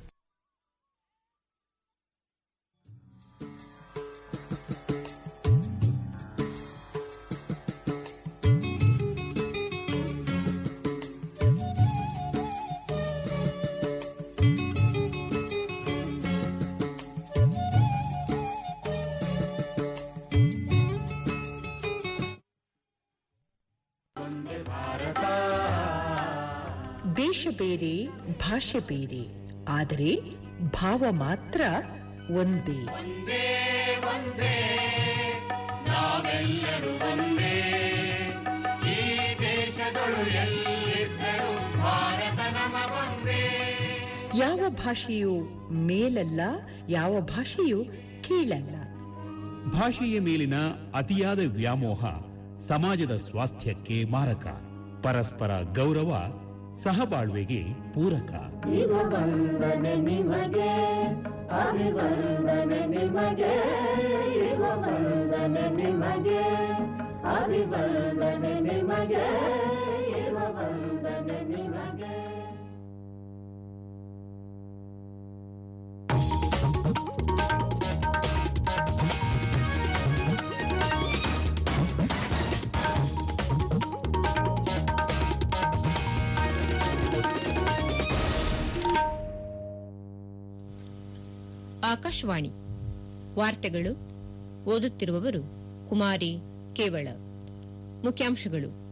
ದೇಶ ಬೇರೆ ಭಾಷೆ ಬೇರೆ ಆದರೆ ಭಾವ ಮಾತ್ರ ಒಂದೇ ಒಂದೇ ಒಂದೇ ನಾವೆಲ್ಲರೂ ಒಂದೇ ಈ ದೇಶದೊಳು ಎಲ್ಲಿದ್ದರೂ ಭಾರತ ನಮಗೊಂದೇ ಯಾವ ಭಾಷೆಯು ಮೇಲಲ್ಲ ಯಾವ ಭಾಷೆಯು ಕೀಳಲ್ಲ ಭಾಷೆಯ ಮೇಲಿನ ಅತಿಯಾದ ವ್ಯಾಮೋಹ ಸಮಾಜದ ಸ್ವಾಸ್ಥ್ಯಕ್ಕೆ ಮಾರಕ ಪರಸ್ಪರ ಗೌರವ ಸಹಬಾಳ್ವೆಗೆ ಪೂರಕ ಈಗ ವಂದನೆ ನಿಮಗೆ ಅಭಿವಂದನೆ ನಿಮಗೆ ಈಗ ವಂದನೆ ನಿಮಗೆ ಅಭಿವಂದನೆ ನಿಮಗೆ ಈಗ ವಂದನೆ ನಿಮಗೆ ಆಕಾಶವಾಣಿ ವಾರ್ತೆಗಳು ಓದುತ್ತಿರುವವರು ಕುಮಾರಿ ಕೇವಳ ಮುಖ್ಯಾಂಶಗಳು